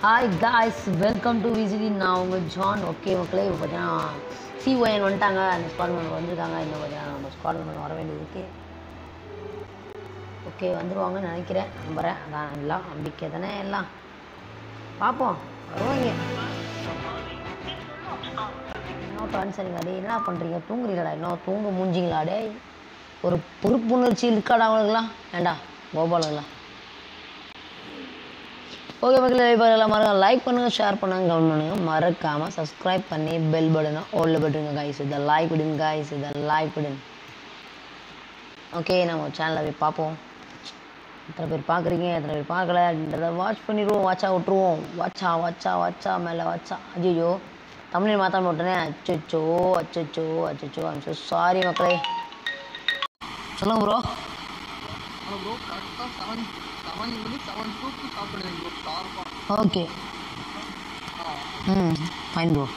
Hi guys welcome to V City நான் உங்கள் John okay மக்களே இப்போ பார்த்தீங்கன்னா சிஓஎன் வந்துட்டாங்க அந்த ஸ்குவாட் மெம்பர் வந்திருக்காங்க இன்னும் பார்த்தீங்கன்னா நம்ம ஸ்குவாட் மெம்பர் வர வேண்டியது இருக்கு ஓகே வந்துருவாங்கன்னு நினைக்கிறேன் நம்புகிறேன் அதான் எல்லாம் நம்பிக்கை தானே எல்லாம் பார்ப்போம் வருவாங்க என்ன டான்சரிங்க டே என்ன பண்ணுறீங்க தூங்குறீங்களா இன்னும் தூங்க மூஞ்சிங்களா டே ஒரு பொறுப்புணர்ச்சி இருக்காடா அவங்களுக்குலாம் ஏண்டா கோபாலுங்களா ஓகே மக்களே இப்போ எல்லாம் மறக்காம லைக் பண்ணுங்கள் ஷேர் பண்ணுங்கள் கமெண்ட் பண்ணுங்கள் மறக்காமல் சப்ஸ்கிரைப் பண்ணி பெல் பட்டனை ஓல்ல பட்டுருங்க கைஸ் இதை லைக் விடுங்க கைஸ் இதை லைக் விடுங்க ஓகே நம்ம சேனலில் போய் பார்ப்போம் எத்தனை பேர் பார்க்குறீங்க எத்தனை பேர் பார்க்கல அப்படின்றத வாட்ச் பண்ணிடுவோம் வாட்சா விட்ருவோம் வாட்சா வாட்சா வாட்சா மேலே வாட்சா ஐயோ தமிழில் மாற்றாம விட்டனே அச்சோ அச்சோ அச்சோ ஐம் ஸோ சாரி மக்களே சொல்லுங்க ப்ரோ ஹலோ ப்ரோ கரெக்டாக செவன் செவன் மணி செவன் டூக்கு சாப்பிடுவேன் ப்ரோ ஷார்ப்பாக okay hmm fine bro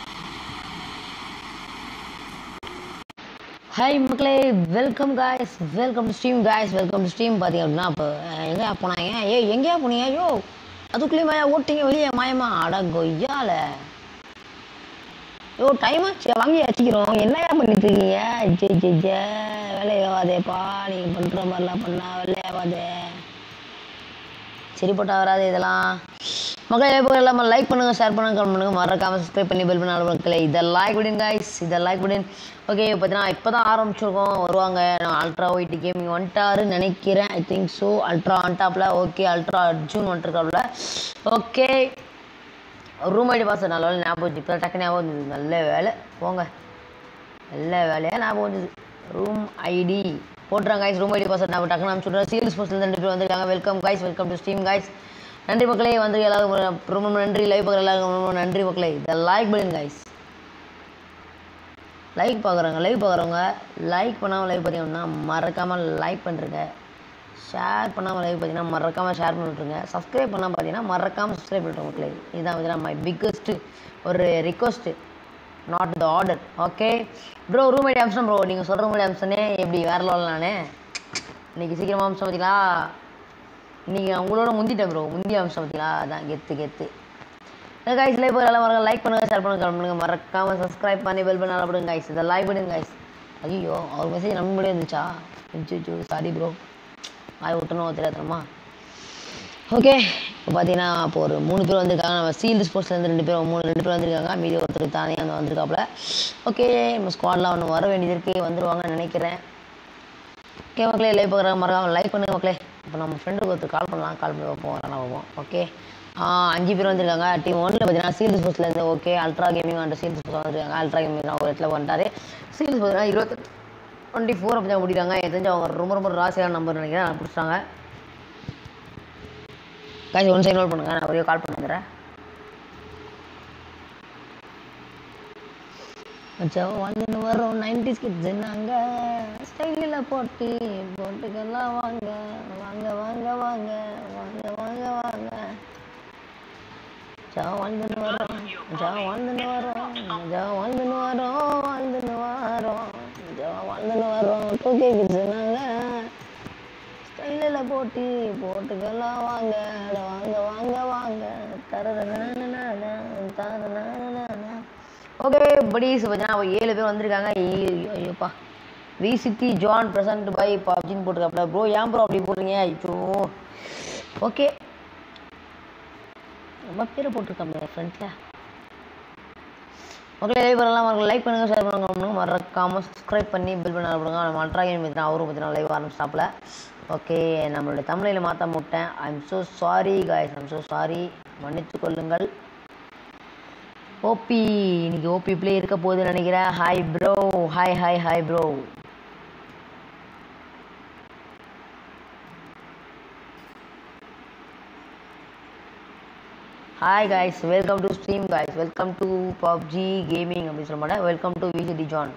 hi மக்களே welcome guys welcome to stream guys welcome to stream பார்த்தீங்க அப்படின்னா இப்போ எங்கேயா போனாங்க ஏ எங்கேயா போனீங்க ஐயோ அதுக்குள்ளேயும் மாயா ஓட்டிங்க வெளியே மாயமா அட கொய்யால ஐயோ டைம் ஆச்சு வாங்கி வச்சுக்கிறோம் என்னையா பண்ணிட்டு இருக்கீங்க ஜே ஜே ஜே வேலையாவாதேப்பா நீங்கள் பண்ணுற மாதிரிலாம் பண்ணா வேலையாவாதே சரிப்பட்டா வராது இதெல்லாம் மக்கள் எப்போ இல்லாமல் லைக் பண்ணுங்கள் ஷேர் பண்ணுங்க கமெண்ட் பண்ணுங்கள் மறக்காமல் சப்ஸ்கிரைப் பண்ணி பெல் பண்ண மக்களே இதை லைக் விடுங்க கைஸ் இதை லைக் விடுங்க ஓகே பார்த்தீங்கன்னா இப்போ தான் ஆரம்பிச்சிருக்கோம் வருவாங்க நான் அல்ட்ரா ஒயிட் கேமிங் வந்துட்டாருன்னு நினைக்கிறேன் ஐ திங்க் ஸோ அல்ட்ரா வந்துட்டாப்ல ஓகே அல்ட்ரா அர்ஜுன் வந்துருக்காப்ல ஓகே ரூம் ஐடி பாஸ் நல்ல வேலை ஞாபகம் வச்சு இப்போ டக்கு ஞாபகம் வந்தது நல்ல வேலை போங்க நல்ல வேலையாக ஞாபகம் வந்தது ரூம் ஐடி போட்டுறாங்க கைஸ் ரூம் ஐடி பாஸ் நான் டக்குனு அனுப்பிச்சுட்றேன் சீரியஸ் போஸ்ட்டில் ரெண்டு பேர் வந்திருக்காங்க welcome guys welcome to stream guys நன்றி மக்களே வந்து எல்லாருக்கும் ரொம்ப ரொம்ப நன்றி லைவ் பார்க்குற எல்லாருக்கும் ரொம்ப ரொம்ப நன்றி மக்களே இதை லைக் பண்ணுங்க கைஸ் லைக் பார்க்குறவங்க லைவ் பார்க்குறவங்க லைக் பண்ணாமல் லைவ் பார்த்தீங்கன்னா மறக்காமல் லைக் பண்ணுறங்க ஷேர் பண்ணாமல் லைவ் பார்த்தீங்கன்னா மறக்காமல் ஷேர் பண்ணி விட்ருங்க சப்ஸ்கிரைப் பண்ணால் பார்த்தீங்கன்னா மறக்காமல் சப்ஸ்கிரைப் பண்ணிட்டு மக்களே இதுதான் பார்த்தீங்கன்னா மை பிக்கஸ்ட்டு ஒரு request not the order okay bro room ID அம்சம் ப்ரோ நீங்கள் சொல்கிற மாதிரி அம்சனே எப்படி வேற லெவல் நானே இன்னைக்கு சீக்கிரமாக அம்சம் பார்த்தீங்களா இன்னைக்கு நான் உங்களோட முந்திட்டேன் ப்ரோ முந்திய அம்சம் பார்த்தீங்களா அதான் கெத்து கெத்து கைஸ் லைக் எல்லாம் மறக்க லைக் பண்ணுங்க ஷேர் பண்ணுங்க கமெண்ட் பண்ணுங்க மறக்காம சப்ஸ்கிரைப் பண்ணி பெல் பண்ண விடுங்க கைஸ் இதை லைக் பண்ணுங்க கைஸ் ஐயோ அவர் மெசேஜ் நம்ம முன்னாடியே இருந்துச்சா அச்சோ சாரி ப்ரோ ஆய் விட்டணும் தெரியாதமா ஓகே இப்போ பார்த்தீங்கன்னா இப்போ ஒரு மூணு பேர் வந்திருக்காங்க நம்ம சீல்டு ஸ்போர்ட்ஸ்லேருந்து ரெண்டு பேர் மூணு ரெண்டு பேர் வந்திருக்காங்க மீதி ஒருத்தர் தானே அந்த வந்திருக்காப்புல ஓகே நம்ம ஸ்குவாட்லாம் ஒன்று வர வேண்டியது இருக்குது வந்துருவாங்கன்னு நினைக்கிறேன் ஓகே மக்களே லைக் பார்க்குறாங்க மறக்காம லைக் பண்ணுங்க மக்களே இப்போ நம்ம ஃப்ரெண்டுக்கு ஒருத்தர் கால் பண்ணலாம் கால் பண்ணி வைப்போம் வரலாம் வைப்போம் ஓகே அஞ்சு பேர் வந்திருக்காங்க டீம் ஒன்றில் பார்த்தீங்கன்னா சீல்டு ஸ்போர்ட்ஸ்லேருந்து ஓகே அல்ட்ரா கேமிங் வந்து சீல்டு ஸ்போர்ட்ஸ் வந்திருக்காங்க அல்ட்ரா கேமிங் ஒரு இடத்துல வந்துட்டாரு சீல்டு பார்த்தீங்கன்னா இருபத்தி டுவெண்ட்டி ஃபோர் அப்படி தான் முடிக்கிறாங்க எனக்கு தெரிஞ்சு அவங்க ரொம்ப ரொம்ப ராசியான நம்பர் நினைக்கிறேன் நான் பிடிச்சாங்க காய்ச்சி ஒன் சைட் நோட் பண்ணுங்க நான் ஒரே கால் பண்ணுறேன் மச்சான் வந்துன்னு வரோம் நைன்டி ஸ்கிட்ஸ் நாங்கள் ஸ்டைலில் போட்டு போட்டுக்கெல்லாம் வாங்க வாங்க வாங்க வாங்க வாங்க வாங்க வாங்க மச்சான் வந்துன்னு வரோம் மச்சான் வந்துன்னு வரோம் மச்சான் வந்துன்னு வரோம் வந்துன்னு வரோம் மச்சான் வந்துன்னு வரோம் டூ கே கிட்ஸ் நாங்கள் ஸ்டைலில் போட்டு போட்டுக்கெல்லாம் வாங்க அட வாங்க வாங்க வாங்க தரதன ஓகே படிஸ் பார்த்தீங்கன்னா அவள் ஏழு பேர் வந்திருக்காங்க ஐயோ ஐயோப்பா V City John present by பப்ஜின்னு போட்டிருக்காப்ல ப்ரோ ஏன் ப்ரோ அப்படி போடுறீங்க ஐயோ ஓகே ரொம்ப பேரை போட்டிருக்காங்க ஃப்ரெண்ட்ஸில் மக்களே லைவ் வரலாம் லைக் பண்ணுங்க ஷேர் பண்ணுங்க பண்ணுங்க மறக்காம சப்ஸ்கிரைப் பண்ணி பில் பண்ண விடுங்க நம்ம அல்ட்ரா கேம் பார்த்தீங்கன்னா அவரும் பார்த்தீங்கன்னா லைவ் ஆரம்பிச்சாப்ல ஓகே நம்மளுடைய தமிழில் மாற்ற முட்டேன் I am so sorry guys I'm so sorry மன்னித்து கொள்ளுங்கள் ஓபி இன்னைக்கு ஓபி ப்ளே இருக்க போகுதுன்னு நினைக்கிறேன் hi bro hi hi hi bro hi guys welcome to stream guys welcome to PUBG gaming அப்படின்னு சொல்ல மாட்டேன் வெல்கம் டு விசிடி ஜான்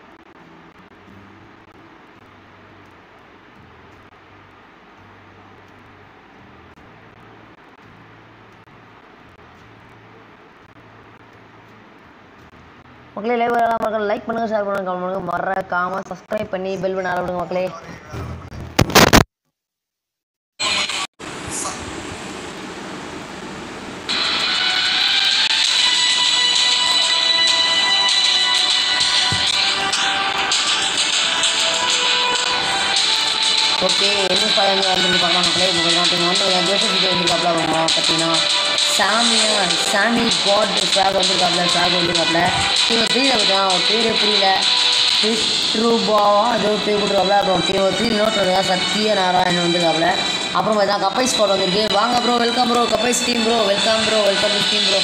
மக்களே லைவ் வரலாம் மக்கள் லைக் பண்ணுங்க ஷேர் பண்ணுங்க கமெண்ட் பண்ணுங்க மறக்காம சப்ஸ்கிரைப் பண்ணி பெல் பண்ண விடுங்க மக்களே ஓகே என்ன பழங்க வந்து பார்க்கலாம் மக்களே இப்போ பார்த்தீங்கன்னா வந்து ஜோசப் விஜய் வந்துருக்காப்ல அவங்க பார்த்தீங்கன்னா சாமியா சாமி காட் ஸ்வாக் வந்துருக்காப்ல ஸ்வாக் வந்துருக்காப்ல இவங்க த்ரீல பார்த்தீங்கன்னா அவர் பேரே புரியல ரூபாவா ஏதோ பேர் கொடுத்துருக்காப்ல அப்புறம் team three note Sathya Narayanan வந்துருக்காப்ல அப்புறம் பார்த்தா கப்பை ஸ்குவாட் வந்திருக்கு வாங்க ப்ரோ வெல்கம் ப்ரோ கப்பை team bro welcome bro welcome to team bro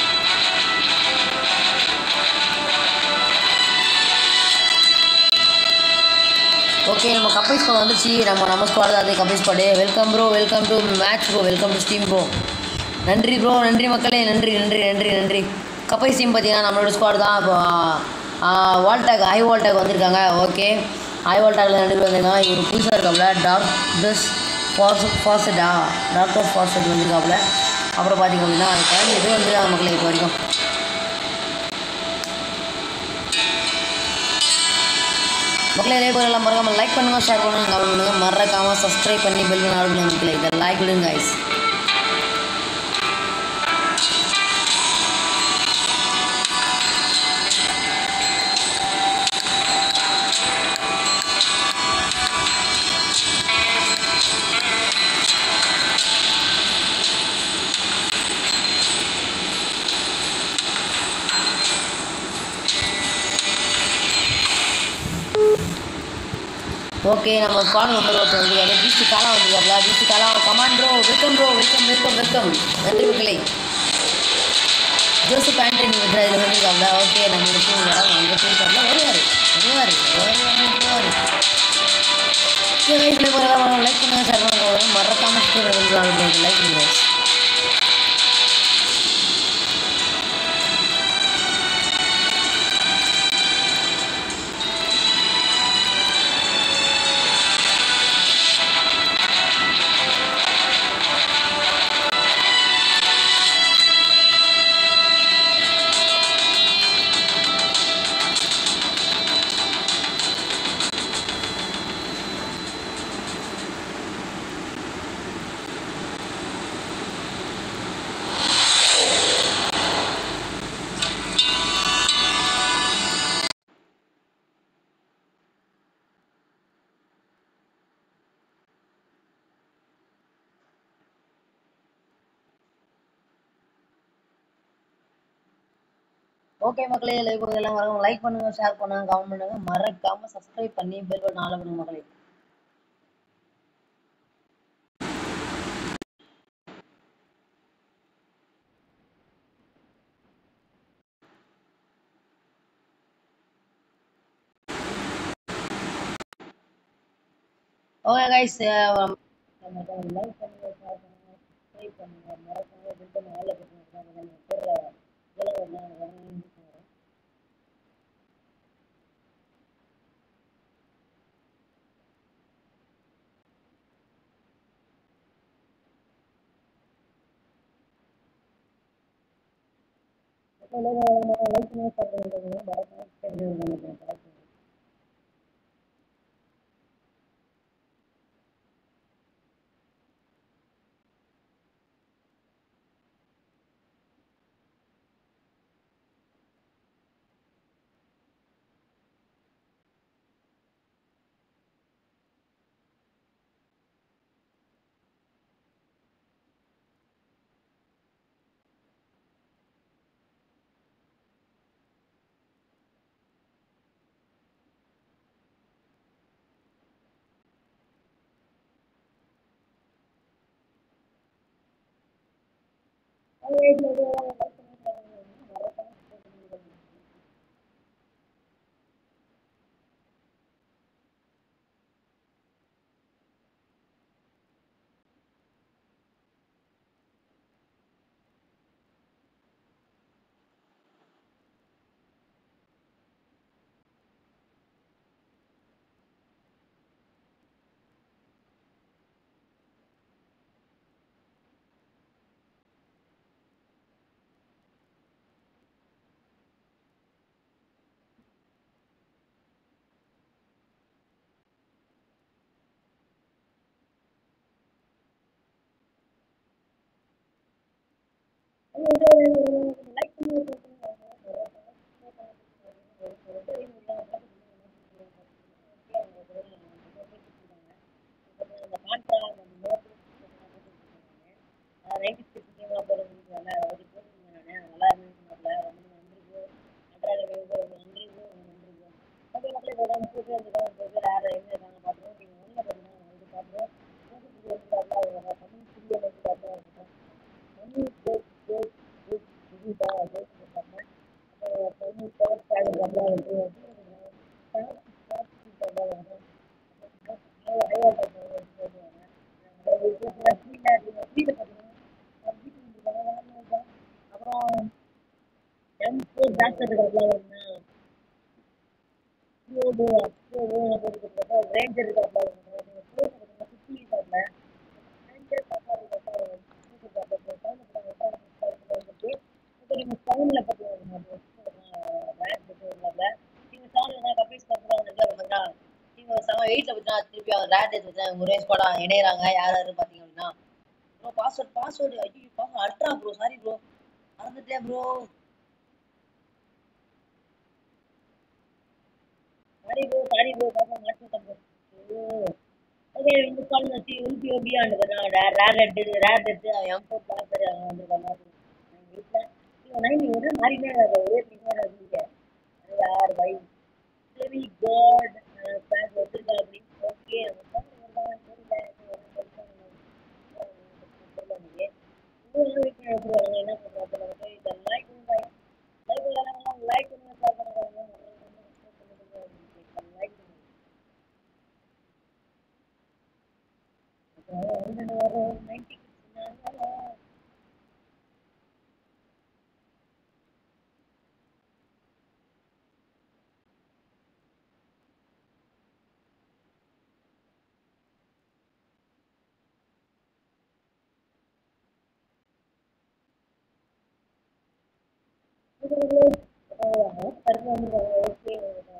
okay நம்ம கப்பை ஸ்குவாட் வந்துச்சு நம்ம நம்ம ஸ்குவாட் தான் அது கப்பை squad welcome bro welcome to match bro welcome to stream bro நன்றி ப்ரோ நன்றி மக்களே நன்றி நன்றி நன்றி நன்றி கப்பை டீம் பார்த்தீங்கன்னா நம்மளோட ஸ்குவாட் தான் இப்போ வால்டாக் ஹை வால்டாக் வந்திருக்காங்க ஓகே ஹை வால்டாக்ல ரெண்டு பேர் வந்திருக்காங்க இவர் புதுசாக இருக்காப்புல டாக்டர்ஸ் ஃபாஸ் ஃபாசடா டாக்டர் ஃபாசட் வந்திருக்காப்புல அப்புறம் பார்த்தீங்க அப்படின்னா அது குழந்தை எதுவும் வந்துருக்காங்க மக்களே இப்போ வரைக்கும் மக்களே இதே போல எல்லாம் மறக்காம லைக் பண்ணுங்க ஷேர் பண்ணுங்க கமெண்ட் பண்ணுங்க மறக்காம சப்ஸ்கிரைப் பண்ணி பெல் பண்ண ஆரம்பிங்க மக்களே இதை லைக் விடுங்க guys ஓகே நம்ம ஸ்குவாட் மெம்பர் ஒருத்தர் வந்து எனக்கு டிஸ்டி காலா வந்துருக்காப்ல டிஸ்டி காலா command bro welcome bro welcome welcome welcome நன்றி மக்களே ஜோசப் ஆண்டனி வந்து இதில் வந்துருக்காப்ல ஓகே நம்ம டீம் வரோம் அங்கே போயிருக்காப்ல வருவார் வருவார் வருவார் போவார் சரி லைஃப்பில் போகிறதா லைக் பண்ணுங்க ஷேர் பண்ணுங்க மறக்காமல் லைக் பண்ணுங்க ஓகே மக்களே லைக் எல்லாம் வரவங்க லைக் பண்ணுங்க ஷேர் பண்ணுங்க கமெண்ட் பண்ணுங்க மறக்காம சப்ஸ்கிரைப் பண்ணி பெல் பட்டன் ஆல் பண்ணுங்க மக்களே ஓகே கைஸ் லைக் பண்ணுங்க ஷேர் பண்ணுங்க சப்ஸ்கிரைப் பண்ணுங்க மறக்காம பெல் பட்டன் ஆல் பண்ணுங்க லைக் பண்ணுங்க ஷேர் பண்ணுங்க மறக்காம சப்ஸ்கிரைப் பண்ணுங்க மாஸ்டர் இருக்காப்ல ஒன்று ரேஞ்சர் இருக்காப்ல சுற்றி இருக்காப்ல ரேஞ்சர் இருக்காப்ல நீங்க சவுண்ட்ல பார்த்தீங்கன்னா நீங்க சவுண்ட்ல கபீஸ் பார்த்தீங்கன்னா நீங்க செவன் எயிட்ல பார்த்தீங்கன்னா திருப்பி அவங்க ரேட் எடுத்து ஒரே ஸ்குவாடா இணையறாங்க யார் யாரு பார்த்தீங்க அப்படின்னா ப்ரோ பாஸ்வேர்ட் பாஸ்வேர்டு ஐயோ password ultra bro sorry bro மறந்துட்டேன் bro sorry bro sorry bro பாப்பா மாட்டிட்டேன் ப்ரோ ஓகே இந்த கால் வச்சு உல்பி ஓபியாண்டு நான் rare red rare red M four blaster வந்திருக்காங்க வீட்டில் நைன் ஒரே மாறினே இருக்காது ஒரே பிடிக்காத இருக்கீங்க யார் பை சரி காட் பேக் வச்சிருக்கா அப்படின்னு ஓகே என்ன பண்ணுறாங்க இந்த like like like like okay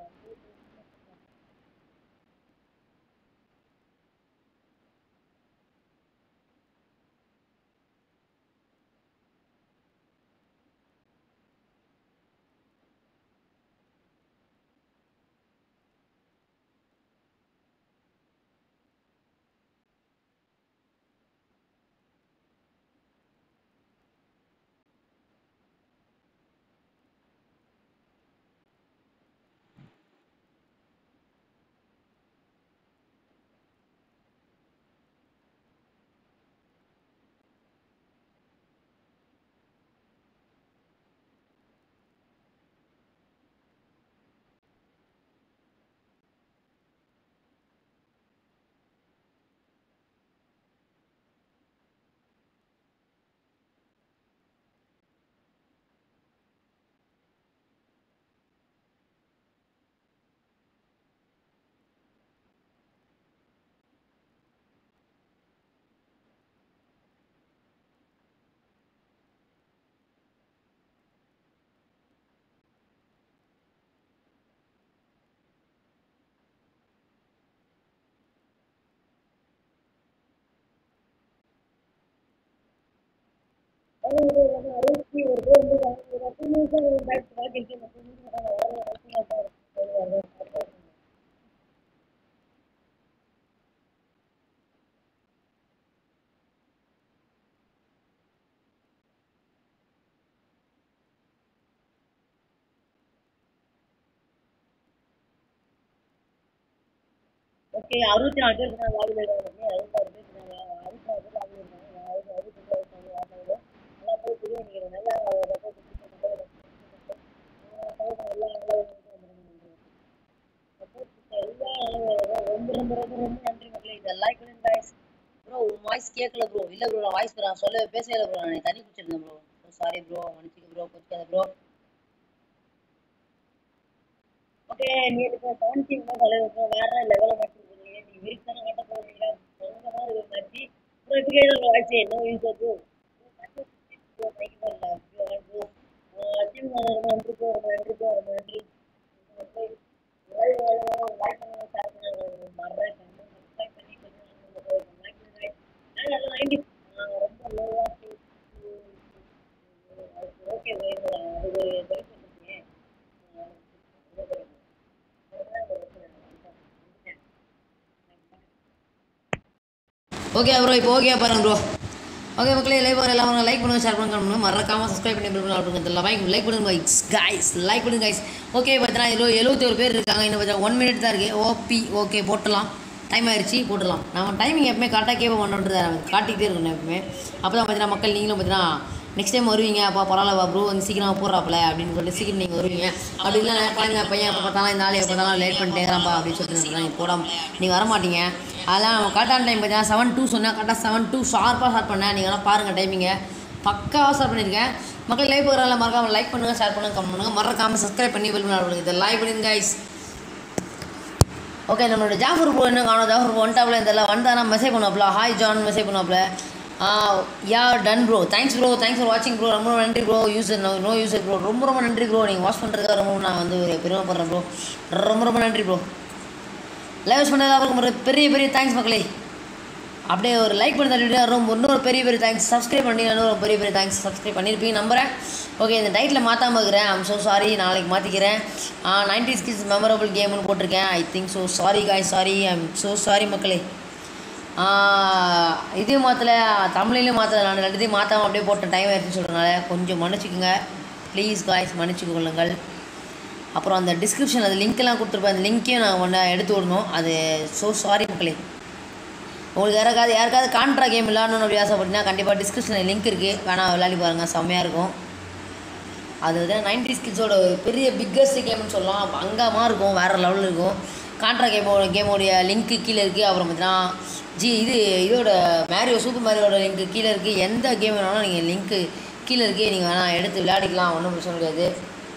okay அறுபத்தி நாலு பேர் இருக்காங்க லாபியில் இருக்காங்க அறுபத்தாறு பேர் இருக்காங்க அறுபத்தாறு பேர் லாபியில் இருக்காங்க அறுபது அறுபத்தஞ்சு இருக்காங்க யாரும் நல்லா போய் புரிய நினைக்கிறேன் நல்லா ரொம்ப ரொம்ப ரொம்ப ரொம்ப நன்றி மக்களே இது லைக் பண்ணுங்க guys ப்ரோ உன் வாய்ஸ் கேட்கல ப்ரோ இல்ல ப்ரோ நான் வாய்ஸ் நான் சொல்ல பேசல ப்ரோ நான் தண்ணி குடிச்சிருந்தேன் ப்ரோ சாரி ப்ரோ மன்னிச்சுக்க ப்ரோ கொதிக்காத ப்ரோ ஓகே நீ இப்போ செவன் டீம் தான் தலைவர் வேற லெவலில் மாட்டிருக்கீங்க நீ விரித்தான கட்ட போகிறீங்க சொந்தமாக ஒரு மச்சி ப்ரோ இப்போ கேட்குற வாய்ஸ் என்ன யூஸ் ஆகுது ஓகே ஓகே ப்ரோ இப்போ ஓகே பாருங்க ப்ரோ ஓகே மக்களே லைக் வர எல்லாம் லைக் பண்ணுங்க ஷேர் பண்ணுங்க பண்ணுங்க மறக்காம சப்ஸ்கிரைப் பண்ணி பெல் பண்ணுங்க இந்த லைக் லைக் பண்ணுங்க கைஸ் கைஸ் லைக் பண்ணுங்க கைஸ் ஓகே பார்த்தீங்கன்னா இதில் எழுபத்தி ஒரு பேர் இருக்காங்க இன்னும் பார்த்தா ஒன் மினிட் தான் இருக்குது ஓபி ஓகே போட்டுடலாம் டைம் ஆயிடுச்சு போட்டுடலாம் நம்ம டைமிங் எப்பவுமே கரெக்டாக கேட்ப பண்ணுறது காட்டிக்கிட்டே இருக்கணும் எப்பவுமே அப்போ தான் பார்த்தீங்கன்னா மக்கள் நீங்களும் பார்த்தீங்கன்னா நெக்ஸ்ட் டைம் வருவீங்க அப்பா பரவாயில்ல ப்ரோ வந்து சீக்கிரமாக போடுறாப்புல அப்படின்னு சொல்லிட்டு சீக்கிரம் நீங்கள் வருவீங்க அப்படி இல்லை குழந்தைங்க பையன் எப்போ பார்த்தாலும் இந்த ஆள் எப்போ பார்த்தாலும் லேட் பண்ணிட்டே இருக்கிறான்ப்பா அப்படின்னு சொல்லிட்டு நீங்கள் போடாம நீங்கள் வர மாட்டீங்க அதெல்லாம் கரெக்டான டைம் பார்த்தீங்கன்னா செவன் டூ சொன்னேன் கரெக்டாக செவன் டூ ஷார்ப்பாக ஸ்டார்ட் பண்ணேன் நீங்கள் வேணால் பாருங்கள் டைமிங்க பக்காவாக ஸ்டார்ட் பண்ணியிருக்கேன் மக்கள் லைவ் போகிறாங்களா மறக்காம லைக் பண்ணுங்கள் ஷேர் பண்ணுங்கள் கமெண்ட் பண்ணுங்கள் மறக்காமல் சப்ஸ்கிரைப் பண்ணி பெல் பண்ணி இதை லைவ் பண்ணுங்க கைஸ் ஓகே நம்மளோட ஜாஃபர் ப்ரோ என்ன காணும் ஜாஃபர் ப்ரோ வந்துட்டாப்ல இதெல்லாம் வந்தானா மெசேஜ் பண்ணுவாப்ல ஹாய் ஜான் மெசேஜ் பண்ணுவாப்ல yeah done bro thanks bro thanks for வாட்சிங் ப்ரோ ரொம்ப நன்றி bro user no no user bro ரொம்ப ரொம்ப நன்றி ப்ரோ நீங்கள் வாட்ச் பண்ணுறதுக்காக ரொம்ப நான் வந்து ஒரு பெருமைப்படுறேன் ப்ரோ ரொம்ப ரொம்ப நன்றி ப்ரோ லைவ் பண்ணுறதுக்கு ஒரு பெரிய பெரிய தேங்க்ஸ் மக்களே அப்படியே ஒரு லைக் பண்ணி தள்ளிட்டு ரொம்ப இன்னொரு பெரிய பெரிய தேங்க்ஸ் சப்ஸ்கிரைப் பண்ணி இன்னொரு பெரிய பெரிய தேங்க்ஸ் சப்ஸ்கிரைப் பண்ணியிருப்பீங்க நம்புறேன் ஓகே இந்த டைட்டில் மாற்றாம இருக்கிறேன் ஐம் ஸோ சாரி நாளைக்கு மாற்றிக்கிறேன் நைன்டி ஸ்கில்ஸ் மெமரபிள் கேம்னு போட்டிருக்கேன் I think so sorry guy sorry I'm so sorry மக்களே இது மாற்றல தமிழ்லையும் மாற்றல நான் ரெண்டுத்தையும் மாற்றாம அப்படியே போட்ட டைம் ஆயிடுச்சுன்னு சொல்கிறனால கொஞ்சம் மன்னிச்சுக்குங்க ப்ளீஸ் காய்ஸ் மன்னிச்சுக் கொள்ளுங்கள் அப்புறம் அந்த டிஸ்கிரிப்ஷன் அது லிங்க்கெல்லாம் கொடுத்துருப்பேன் அந்த லிங்க்கையும் நான் ஒன்று எடுத்து விடணும் அது ஸோ சாரி மக்களே உங்களுக்கு யாருக்காவது யாருக்காவது கான்ட்ரா கேம் விளாடணும்னு அப்படி ஆசைப்பட்டீங்கன்னா கண்டிப்பாக டிஸ்கிரிப்ஷனில் லிங்க் இருக்குது வேணால் விளையாடி பாருங்கள் செம்மையாக இருக்கும் அது தான் நைன்டி ஸ்கிட்ஸோட பெரிய பிக்கஸ்ட் கேம்னு சொல்லலாம் அங்கமாக இருக்கும் வேறு லெவலில் இருக்கும் கான்ட்ரா கேமோட கேமோடைய லிங்க்கு கீழே இருக்குது அப்புறம் பார்த்தீங்கன்னா ஜி இது இதோட மேரியோ சூப்பர் மேரியோட லிங்க்கு கீழே இருக்குது எந்த கேம் வேணாலும் நீங்கள் லிங்க்கு கீழே இருக்குது நீங்கள் வேணால் எடுத்து விளையாடிக்கலாம் ஒன்றும் பிரச்சனை கிடையாது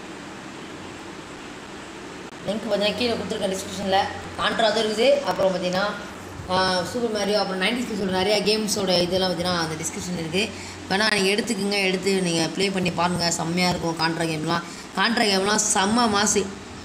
லிங்க் பார்த்தீங்கன்னா கீழே கொடுத்துருக்கேன் டிஸ்கிரிப்ஷனில் கான்ட்ரா தான் இருக்குது அப்புறம் பார்த்தீங்கன்னா சூப்பர் மேரியோ அப்புறம் நைன்டி ஸ்கிட்ஸோட நிறையா கேம்ஸோட இதெல்லாம் பார்த்தீங்கன்னா அந்த டிஸ்கிரிப்ஷன் இருக்குது வேணால் நீங்கள் எடுத்துக்கோங்க எடுத்து நீங்கள் ப்ளே பண்ணி பாருங்கள் செம்மையாக இருக்கும் கான்ட்ரா கேம்லாம் கான்ட்ரா கேம்லாம் செம்ம மாசு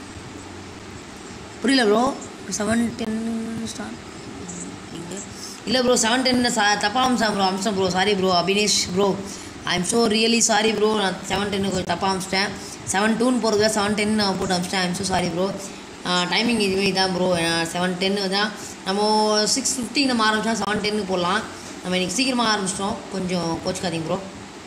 புரியல ப்ரோ செவன் டென் ஸ்டார் இல்லை ப்ரோ செவன் டென் சா தப்பாக அம்சம் ப்ரோ அம்சம் bro sorry bro Abinesh bro I am so really sorry bro நான் செவன் டென்னு கொஞ்சம் தப்பாக அமிச்சிட்டேன் செவன் டூன்னு போகிறதுல செவன் டென் நான் போட்டு அமிச்சிட்டேன் I am so sorry bro timing இதுவே இதான் ப்ரோ செவன் டென்னு தான் நம்ம சிக்ஸ் ஃபிஃப்டிக்கு நம்ம ஆரம்பிச்சா செவன் டென்னு போடலாம் நம்ம இன்றைக்கி சீக்கிரமாக ஆரம்பிச்சிட்டோம் கொஞ்சம் கோச்சுக்காதீங்க ப்ரோ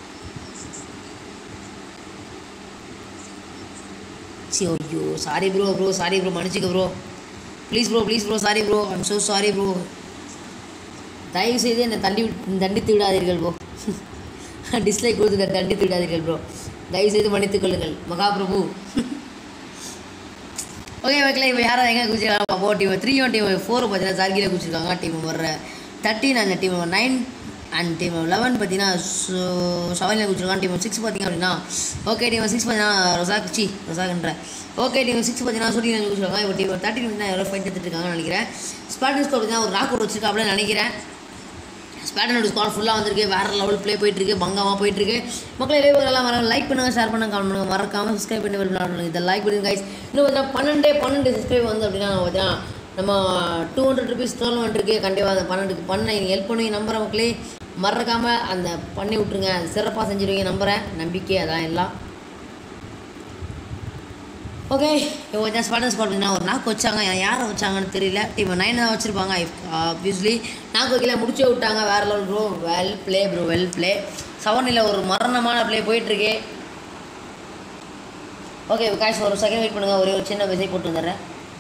சி ஐயோ sorry bro bro sorry bro மன்னிச்சுக்க bro please bro please bro sorry bro I'm so sorry bro தயவு செய்து என்னை தண்டி விட்- தண்டித்து விடாதீர்கள் ப்ரோ டிஸ்லைக் கொடுத்து தண்டித்து விடாதீர்கள் ப்ரோ தயவு செய்து மன்னித்துக் கொள்ளுங்கள் மகாபிரபு ஓகே மக்களே இப்போ யாராவது எங்கே குதிச்சிருக்காங்க அப்போ team three one team four பார்த்தீங்கன்னா சார்கியில் குதிச்சிருக்காங்க டீம் வர்ற தேர்ட்டின் அந்த team nine and team eleven பார்த்தீங்கன்னா செவனில் குதிச்சிருக்காங்க டீம் சிக்ஸ் பார்த்தீங்க அப்படின்னா ஓகே டீம் சிக்ஸ் பார்த்தீங்கன்னா ரொசாக் சி ரொசாக்ன்ற ஓகே டீம் சிக்ஸ் பார்த்தீங்கன்னா சொல்லி குதிச்சிருக்காங்க இப்போ டீம் தேர்ட்டின் பார்த்தீங்கன்னா எவ்வளோ ஃபைன் எடுத்துட்டு இருக்காங்கன்னு நினைக்கிறேன் ஸ்பாட்டன் ஸ்கோர் பார்த்தீங்கன்னா ஒரு ராக் அவுட் வச்சிருக்காப்ல நினைக்கிறேன் ஸ்பேட்டனோட ஸ்குவாட் ஃபுல்லாக வந்திருக்கு வேறு லெவல் ப்ளே போயிட்டுருக்கு பங்கமாக போயிட்டுருக்கு மக்களே லைவ் எல்லாம் வர லைக் பண்ணுங்கள் ஷேர் பண்ணுங்க கமெண்ட் பண்ணுங்க மறக்காமல் சப்ஸ்கிரைப் பண்ணி விளையாடணும் இதை லைக் பண்ணுங்க கைஸ் இன்னும் பார்த்தீங்கன்னா பன்னெண்டே பன்னெண்டு சப்ஸ்கிரைப் வந்து அப்படின்னா பார்த்தீங்கன்னா நம்ம டூ ஹண்ட்ரட் ருபீஸ் டோர்னமெண்ட் இருக்குது கண்டிப்பாக அந்த பன்னெண்டுக்கு பண்ண எனக்கு ஹெல்ப் பண்ணுவீங்க நம்புற மக்களே மறக்காமல் அந்த பண்ணி விட்ருங்க அது சிறப்பாக செஞ்சுருவீங்க நம்புகிறேன் நம்பிக்கை அதான் எல்லாம் ஓகே இப்போ கொஞ்சம் ஸ்பாட்டன் ஸ்பாட் ஒரு நாக்கு வச்சாங்க யா- யாரை வச்சாங்கன்னு தெரியல டீம் நைன் தான் வச்சுருப்பாங்க ஆப்வியஸ்லி நாக்கு வைக்கல முடிச்சே விட்டாங்க வேறு level bro well play bro well play செவனில் ஒரு மரணமான ப்ளே போயிட்டுருக்கு ஓகே காய்ஸ் ஒரு செகண்ட் வெயிட் பண்ணுங்கள் ஒரே ஒரு சின்ன மெசேஜ் போட்டு வந்துடுறேன்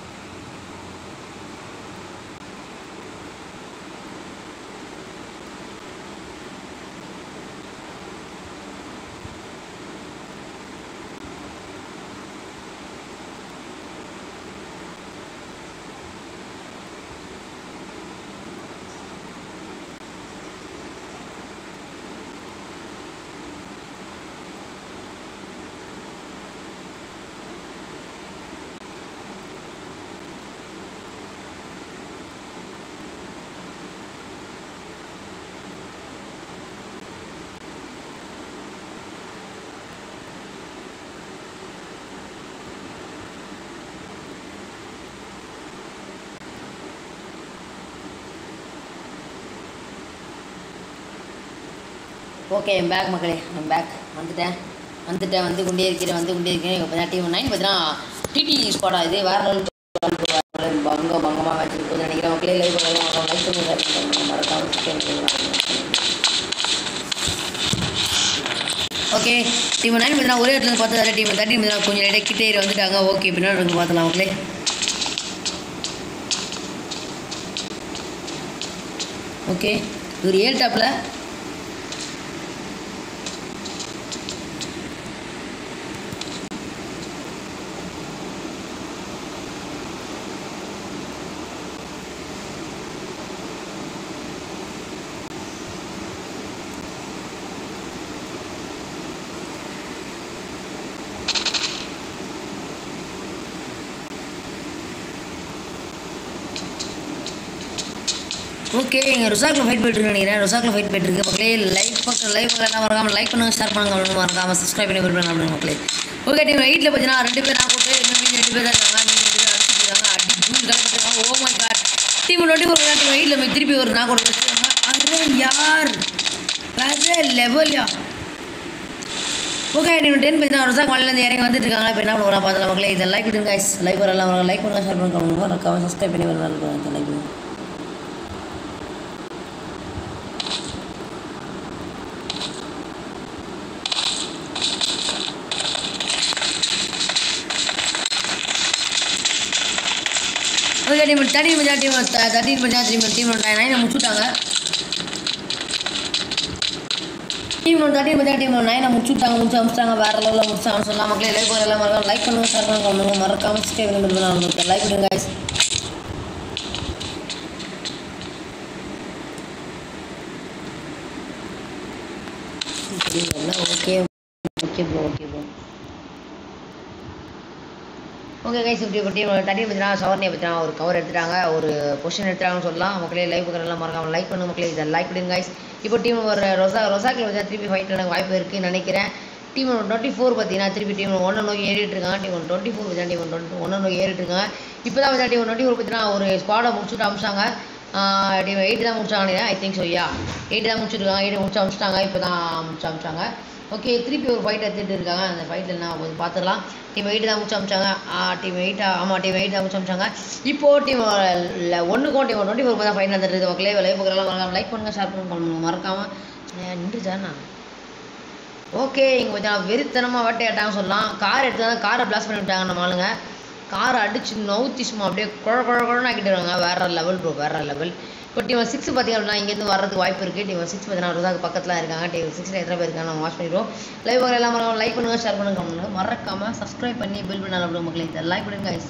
ஓகே என் பேக் மக்களே என் பேக் வந்துட்டேன் வந்துட்டேன் வந்து கொண்டே இருக்கிறேன் வந்து கொண்டே இருக்கிறேன் இப்போ பார்த்தீங்கன்னா டீம் நைன் பார்த்தீங்கன்னா டிடி ஸ்குவாடா இது வேற லெவல் பங்க பங்கமாக மேட்ச் இருக்குன்னு நினைக்கிறேன் மக்களே லைவ் பண்ணலாம் லைக் பண்ணி share பண்ணுங்க. மறக்காம subscribe பண்ணுங்க. ஓகே டீம் நைன் பார்த்தீங்கன்னா ஒரே இடத்துல பார்த்து அதே டீம் தேர்ட்டின் பார்த்தீங்கன்னா கொஞ்சம் லைட்டாக கிட்டே ஏறி வந்துட்டாங்க ஓகே பின்னாடி இருக்கு பார்த்தலாம் மக்களே ஓகே இவர் ஏழு டாப்பில் ஓகே எங்கள் ருசாக்கில் ஃபைட் போயிட்டு நினைக்கிறேன் ருசாக்கில் ஃபைட் போயிட்டு இருக்கு மக்களே லைக் பக்கம் லைக் எல்லாம் மறக்காம லைக் பண்ணுங்க ஷேர் பண்ணுங்க மறக்காம சப்ஸ்கிரைப் பண்ணி பண்ணுங்க அப்படின்னு மக்களே ஓகே டீம் எயிட்டில் பார்த்தீங்கன்னா ரெண்டு பேர் நான் போட்டு இன்னும் மீதி ரெண்டு பேர் தான் இருக்காங்க மீதி ரெண்டு பேர் அடிச்சுட்டு இருக்காங்க அடி ஜூல் கலப்பிட்டுருக்காங்க oh my god team twenty four team எயிட்டில் திருப்பி ஒரு நான் கூட வச்சுருக்காங்க அது யார் வேற லெவல்யா ஓகே டீம் டென் பேர் தான் ருசாக் மலையிலேருந்து இறங்கி வந்துட்டு இருக்காங்க இப்போ என்ன பண்ணுறா பார்த்தலாம் மக்களே இதை லைக் பண்ணுங்க guys லைக் வரலாம் லைக் பண்ணுங்க ஷேர் பண்ணுங்க மறக்காம சப்ஸ்கிரைப் பண்ணி வரலாம் லைக் பண்ணுங்க ஓகே டீம் தேர்ட்டி பஞ்சா டீம் தேர்ட்டின் பஞ்சா டீம் டீம் நைனை முடிச்சுட்டாங்க டீம் ஒன் தேர்ட்டி பஞ்சா டீம் நைனை முடிச்சுட்டாங்க முடிச்சு அமிச்சிட்டாங்க வேறு லெவலில் முடிச்சாங்கன்னு சொல்லலாம் மக்களே லைக் பண்ண எல்லாம் மறக்காம லைக் பண்ணுங்க ஷேர் பண்ணுங்க பண்ணுங்க மறக்காம சப்ஸ்கிரைப் பண்ணி லைக் பண்ணுங்க guys okay okay bro okay bro okay guys இப்படி இப்போ டீம் தண்ணி பற்றினா சவர்னியை பற்றினா ஒரு கவர் எடுத்துட்டாங்க ஒரு பொசிஷன் எடுத்துட்டாங்கன்னு சொல்லலாம் மக்களே லைவ் எல்லாம் மறக்காம லைக் பண்ணுங்க மக்களே இதை லைக் பண்ணுங்க கைஸ் இப்போ டீம் ஒரு ரொசா ரொசாக்கில் வச்சா திருப்பி ஃபைட் எனக்கு வாய்ப்பு இருக்குன்னு நினைக்கிறேன் டீம் டுவெண்ட்டி ஃபோர் பார்த்தீங்கன்னா திருப்பி டீம் ஒன்று நோக்கி ஏறிட்டு இருக்காங்க டீம் டுவெண்ட்டி ஃபோர் வச்சா டீம் டுவெண்ட்டி ஒன்று நோக்கி ஏறிட்டு இருக்காங்க இப்போ தான் வச்சா டீம் டுவெண்ட்டி ஃபோர் பார்த்தீங்கன்னா ஒரு ஸ்குவாடை முடிச்சுட்டு அமிச்சாங்க டீம் எயிட் தான் முடிச்சாங்க I think so yeah eight தான் முடிச்சிருக்காங்க எயிட் முடிச்சு அமிச்சிட்டாங்க இப்போ தான் முடிச்சு அமிச்சாங்க ஓகே திருப்பி ஒரு ஃபைட் எடுத்துகிட்டு இருக்காங்க அந்த ஃபைட்டில் நான் கொஞ்சம் பார்த்துக்கலாம் டீம் எயிட் தான் முடிச்சு அமிச்சாங்க டீம் எயிட்டா ஆமாம் டீம் எயிட் தான் முடிச்சு அமிச்சாங்க இப்போ டீம் ஒன்றுக்கும் டீம் டுவெண்ட்டி ஃபோர் தான் ஃபைட் நடந்துருக்கு மக்களே லைவ் பார்க்கலாம் மறக்காம லைக் பண்ணுங்க ஷேர் பண்ணுங்க பண்ணுங்க மறக்காமல் நின்றுச்சா நான் ஓகே இங்கே கொஞ்சம் வெறித்தனமாக வேட்டையாட்டாங்க சொல்லலாம் கார் எடுத்து காரை பிளாஸ்ட் பண்ணி விட்டாங்க நம்ம ஆளுங்க காரை அடிச்சு நவுத்தி சும்மா அப்படியே குழ குழ குழன்னு ஆக்கிட்டு இருக்காங்க வேற லெவல் ப்ரோ வேற லெவல் இப்போ டீம் சிக்ஸ் பார்த்தீங்க அப்படின்னா இங்கேருந்து வரதுக்கு வாய்ப்பு இருக்குது டீம் சிக்ஸ் பார்த்தீங்கன்னா ருதாக்கு பக்கத்தில் இருக்காங்க டீம் சிக்ஸில் எத்தனை பேர் இருக்காங்க நம்ம வாட்ச் பண்ணிடுவோம் லைவ் வர எல்லாம் மறக்காம லைக் பண்ணுங்க ஷேர் பண்ணுங்க comment பண்ணுங்க மறக்காம சப்ஸ்கிரைப் பண்ணி பில் பண்ணாலும் அப்படி மக்களே இதை லைக் பண்ணுங்க guys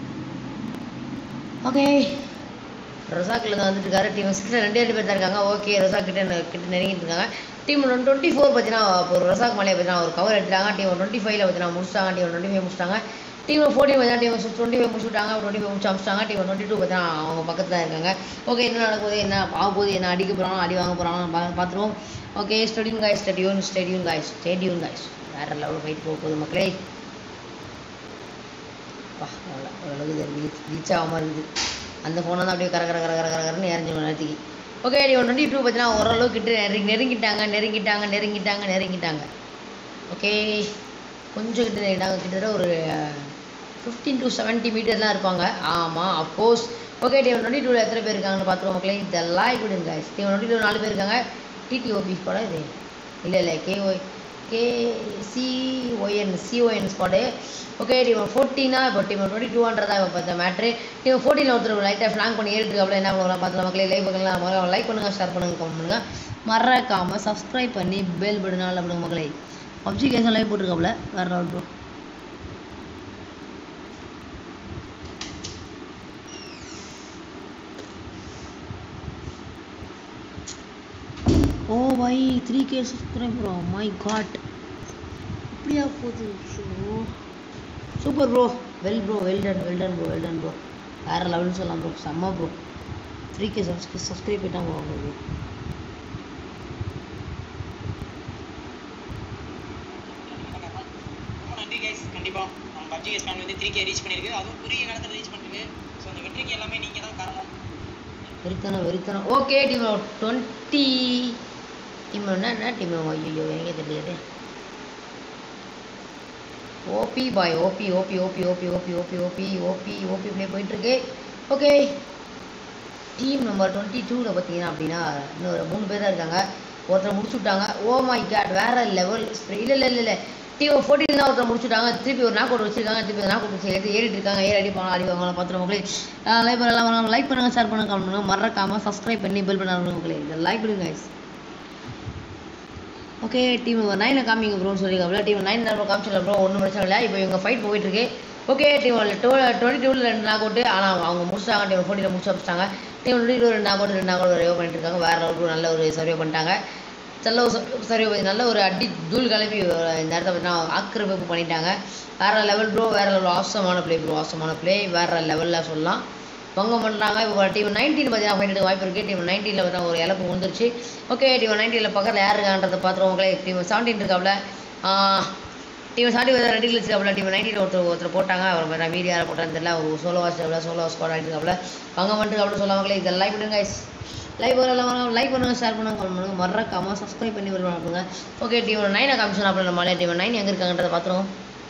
ஓகே ரொசாக்கில் இருந்து வந்துட்டு இருக்காரு டீம் சிக்ஸில் ரெண்டு ரெண்டு பேர் தான் இருக்காங்க ஓகே ரொசாக் கிட்ட நெ- கிட்ட நெருங்கிட்டு இருக்காங்க டீம் ஒன் டுவெண்ட்டி ஃபோர் பார்த்தீங்கன்னா இப்போ ஒரு ரொசாக் மலையை பார்த்தீங்கன்னா ஒரு கவர் எடுத்துட்டாங்க டீம் டுவெண்ட்டி ஃபைவ்ல பார்த்தீங்கன்னா முடிச்சிட்டாங்க டீம் டுவெண்ட்டி ஃபைவ் முடிச்சிட்டாங்க டீம் ஃபோர்டீன் பார்த்தீங்கன்னா டீம் டுவெண்ட்டி ஃபைவ் முடிச்சுட்டாங்க டுவெண்ட்டி ஃபைவ் முடிச்சு அமிச்சிட்டாங்க டீம் டுவெண்ட்டி டூ பார்த்தீங்கன்னா அவங்க பக்கத்தில் தான் இருக்காங்க ஓகே என்ன நடக்குது என்ன ஆக போகுது என்ன அடிக்க போகிறாங்க அடி வாங்க போகிறாங்க பார்த்துருவோம் okay stadium guys stadium stadium guys stadium guys வேறு லெவலில் ஃபைட் போக போகுது மக்களே பா ஓரளவுக்கு ரீச் ஆகாமல் இருக்குது அந்த ஃபோனை தான் அப்படியே கர கர கர கர கரன்னு இறஞ்சி நேரத்துக்கு okay T one twenty two பார்த்தீங்கன்னா ஓரளவுக்கு கிட்ட நெருங்கி நெருங்கிட்டாங்க நெருங்கிட்டாங்க நெருங்கிட்டாங்க நெருங்கிட்டாங்க ஓகே கொஞ்சம் கிட்ட நெருங்கிட்டாங்க கிட்டத்தட்ட ஒரு ஃபிஃப்டீன் டு செவன்ட்டி மீட்டர்லாம் இருப்பாங்க ஆமாம் of course okay T one twenty டூவில் எத்தனை பேர் இருக்காங்கன்னு பார்த்துருவோம் மக்களே இதெல்லாம் இப்படிங்க guys T one twenty two நாலு பேர் இருக்காங்க டிடிஓபி ஸ்குவாடா இது இல்லை இல்லை KY K CON CON squad okay team ஃபோர்டீனா இப்போ டீம் டுவெண்ட்டி டூன்றதா இப்போ பார்த்த மேட்ரு டீம் ஃபோர்டீனில் ஒருத்தர் லைட்டாக ஃப்ளாங் பண்ணி ஏறிட்டு இருக்காப்புல என்ன பண்ணுவோம் பார்த்துலாம் மக்களே லைக் பண்ணலாம் லைக் பண்ணுங்க ஷேர் பண்ணுங்க கமெண்ட் பண்ணுங்க மறக்காம சப்ஸ்கிரைப் பண்ணி பெல் பட்டனால் அப்படிங்க மக்களே பப்ஜி கேஸ் லைவ் போட்டிருக்காப்புல வேற level bro oh why three K subscribe bro my god அப்படியா போகுது show super bro well bro well done well done bro well done bro வேறு லெவல்னு சொல்லலாம் ப்ரோ செம்ம bro three K subscribe subscribe பண்ணிட்டாங்க bro உங்களுக்கு ரொம்ப நன்றி கைஸ் கண்டிப்பா நம்ம பப்ஜி கேஸ் ஃபேமிலி வந்து த்ரீ கே ரீச் பண்ணிருக்கு அதுவும் குறுகிய காலத்தில் ரீச் பண்ணிருக்கு ஸோ அந்த வெற்றிக்கு எல்லாமே நீங்க தான் காரணம் வெறித்தனம் வெறித்தனம் ஓகே டீம் டுவெண்ட்டி டீம் என்ன என்ன டீம் ஐயோ எங்கே தெரியாது OP boy OP OP OP OP OP OP OP OP OP இப்படியே போயிட்டுருக்கு ஓகே டீம் நம்பர் டுவெண்ட்டி டூவில் பார்த்தீங்கன்னா அப்படின்னா இன்னொரு மூணு பேர் தான் இருக்காங்க ஒருத்தர் முடிச்சு விட்டாங்க ஓ மை காட் வேற லெவல் இல்லை இல்லை இல்லை இல்லை டீம் ஃபோர்டீன் தான் ஒருத்தர் முடிச்சுட்டாங்க திருப்பி ஒரு நாக் அவுட் வச்சிருக்காங்க திருப்பி நாக் அவுட் வச்சு எடுத்து ஏறிட்டு இருக்காங்க ஏறி அடி போனால் அடி வாங்கலாம் பார்த்துருவோம் மக்களே லைக் பண்ணலாம் லைக் பண்ணுங்க ஷேர் பண்ணுங்க கமெண்ட் பண்ணுங்க மறக்காம சப்ஸ்கிரைப் பண்ணி பெல் பண்ண மக்களே இதை லைக் பண்ணுங்க guys. ஓகே டீம் நைனை காமிங்க ப்ரோன்னு சொல்லியிருக்காங்க டீம் நைன் நம்பர் காமிச்சிடல ப்ரோ ஒன்றும் பிரச்சனை இல்லை இப்போ இவங்க ஃபைட் போயிட்டு இருக்கு ஓகே டீம் டூ டுவெண்ட்டி டூவில் ரெண்டு நாக் அவுட்டு ஆனால் அவங்க முடிச்சிட்டாங்க டீம் ஃபோர்ட்டியில் முடிச்சு வச்சுட்டாங்க டீம் டுவெண்ட்டி டூ ரெண்டு நாக் அவுட் ரெண்டு நாக் அவுட் சர்வே பண்ணிட்டு இருக்காங்க வேற அளவுக்கு நல்ல ஒரு சர்வே பண்ணிட்டாங்க நல்ல ஒரு சர்வே பண்ணி நல்ல ஒரு அடி தூள் கிளப்பி இந்த இடத்த பார்த்தீங்கன்னா ஆக்கிரமிப்பு பண்ணிட்டாங்க வேற லெவல் ப்ரோ வேற லெவல் ஆசமான ப்ளே ப்ரோ ஆசமான ப்ளே வேற லெவலில் சொல்லலாம் பங்கம் பண்ணுறாங்க இப்போ டீம் நைன்டீன் பார்த்தீங்கன்னா ஃபைட் எடுக்க வாய்ப்பு இருக்குது டீம் நைன்டீனில் பார்த்தீங்கன்னா ஒரு இழப்பு வந்துருச்சு ஓகே டீம் நைன்டீனில் பக்கத்தில் யார் இருக்கான்றதை பார்த்துருவோங்களே டீம் செவன்டீன் இருக்காப்புல டீம் செவன்டீன் பார்த்தா ரெண்டு இருக்காப்புல டீம் நைன்டீன் ஒருத்தர் ஒருத்தர் போட்டாங்க அவர் பார்த்தா மீடியா போட்டான்னு தெரியல ஒரு சோலோ வாட்ச் சோலோ ஸ்குவாட் ஆகிட்டு இருக்காப்புல பங்கம் பண்ணிருக்காப்புல சொல்லுவாங்களே இதை லைக் பண்ணுங்க guys. லைக் பண்ணலாம் லைக் பண்ணுங்க ஷேர் பண்ணுங்க கமெண்ட் பண்ணுங்க மறக்காம சப்ஸ்கிரைப் பண்ணி வருவாங்க ஓகே டீம் நைனை காமிச்சோம் அப்புறம் நம்மளே டீம் நைன் எங்கே இருக்காங்கன்றதை பார்த்துருவோம்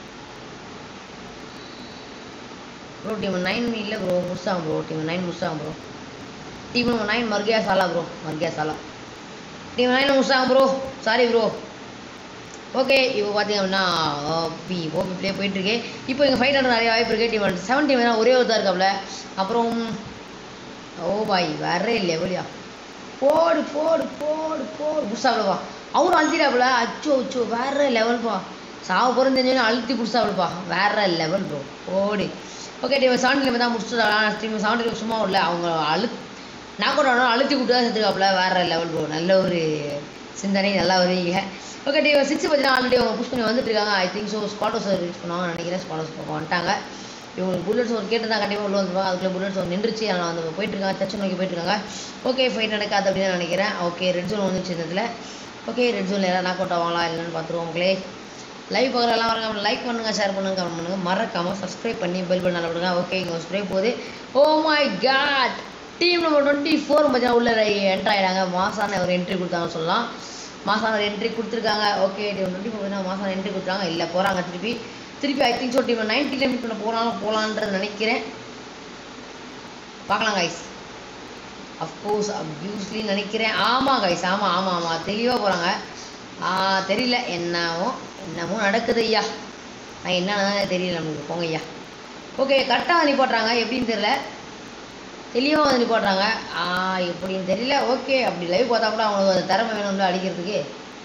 ப்ரோ டீம் நைன் இல்லை ப்ரோ முடிச்சாங்க ப்ரோ டீம் நைன் முடிச்சாங்க ப்ரோ டீம் நைன் மர்கியா சாலா ப்ரோ மர்கியா சாலா டீம் நைன் முடிச்சாங்க ப்ரோ சாரி ப்ரோ ஓகே இப்போ பார்த்தீங்க அப்படின்னா ஓபி ஓபி ப்ளே போயிட்டுருக்கு இப்போ இங்கே ஃபைட் ஆடுற நிறைய வாய்ப்பு இருக்குது டீம் செவன் டீம் ஒரே ஒருத்தர் இருக்காப்புல அப்புறம் ஓ பாய் வேற லெவலியா போடு போடு போடு போடு புதுசாகலப்பா அவரும் அழுத்திடாப்புல அச்சோ அச்சோ வேற லெவல்ப்பா சாவ போகிறோம் தெரிஞ்சோன்னு அழுத்தி புதுசாகலப்பா வேற லெவல் ப்ரோ போடு ஓகே டீம் செவன் டீம் தான் முடிச்சுட்டாங்க டீம் செவன் டீம் சும்மா இல்லை அவங்க அழு நாக் அவுட் ஆனாலும் அழுத்தி விட்டு தான் செத்துக்காப்புல வேற லெவல் ப்ரோ நல்ல ஒரு சிந்தனை நல்லா வருவீங்க ஓகே டீம் சிக்ஸ் பார்த்தீங்கன்னா ஆல்ரெடி அவங்க புஷ் பண்ணி வந்துட்டு இருக்காங்க I think so squads reach பண்ணுவாங்கன்னு நினைக்கிறேன் ஸ்குவாடோஸ் பக்கம் வந்துட்டாங்க இவங்களுக்கு புல்லட்ஸ் ஒரு கேட்டு தான் கண்டிப்பாக உள்ள வந்துருவாங்க அதுக்குள்ள புல்லட்ஸ் ஒரு நின்றுச்சு ஆனால் வந்து போயிட்டு இருக்காங்க சர்ச்சை நோக்கி போயிட்டு இருக்காங்க ஓகே ஃபைட் நடக்காது அப்படின்னு தான் நினைக்கிறேன் ஓகே ரெட் ஜோன் வந்துச்சு இந்த இடத்துல ஓகே ரெட் ஜோனில் யாராவது நாக் அவுட் ஆவாங்களா இல்லைன்னு பார்த்துருவோம் உங்களே லைவ் பார்க்குறலாம் வரங்க லைக் பண்ணுங்க ஷேர் பண்ணுங்க கமெண்ட் பண்ணுங்க மறக்காம சப்ஸ்கிரைப் பண்ணி பெல் பண்ண விடுங்க ஓகே இங்கே ஸ்ப்ரே போகுது oh my god team number twenty four பார்த்தீங்கன்னா உள்ள என்ட்ரு ஆயிடாங்க மாசான ஒரு என்ட்ரி கொடுத்தாங்கன்னு சொல்லலாம் மாசான ஒரு என்ட்ரி கொடுத்துருக்காங்க ஓகே டீம் டுவெண்ட்டி ஃபோர் பார்த்தீங்கன்னா மாசான என்ட்ரி கொடுத்தாங்க இல்லை போகிறாங்க திருப்பி திருப்பி I think so team ninety meet பண்ண போகலாம் போகலான்றது நினைக்கிறேன் பார்க்கலாம் கைஸ் அஃப்கோர்ஸ் அப்யூஸ்லி நினைக்கிறேன் ஆமாம் கைஸ் ஆமாம் ஆமாம் ஆமாம் தெளிவாக போகிறாங்க தெரியல என்னவோ என்னமோ நடக்குது ஐயா நான் என்னன்னு தெரியல நம்மளுக்கு போங்க ஐயா ஓகே கரெக்டாக வந்து நிப்பாட்டுறாங்க எப்படின்னு தெரியல தெளிவாக வந்து நிப்பாட்டுறாங்க ஆ எப்படின்னு தெரியல ஓகே அப்படி லைவ் பார்த்தா கூட அவங்களுக்கு அந்த திறமை வேணும்ல அடிக்கிறதுக்கு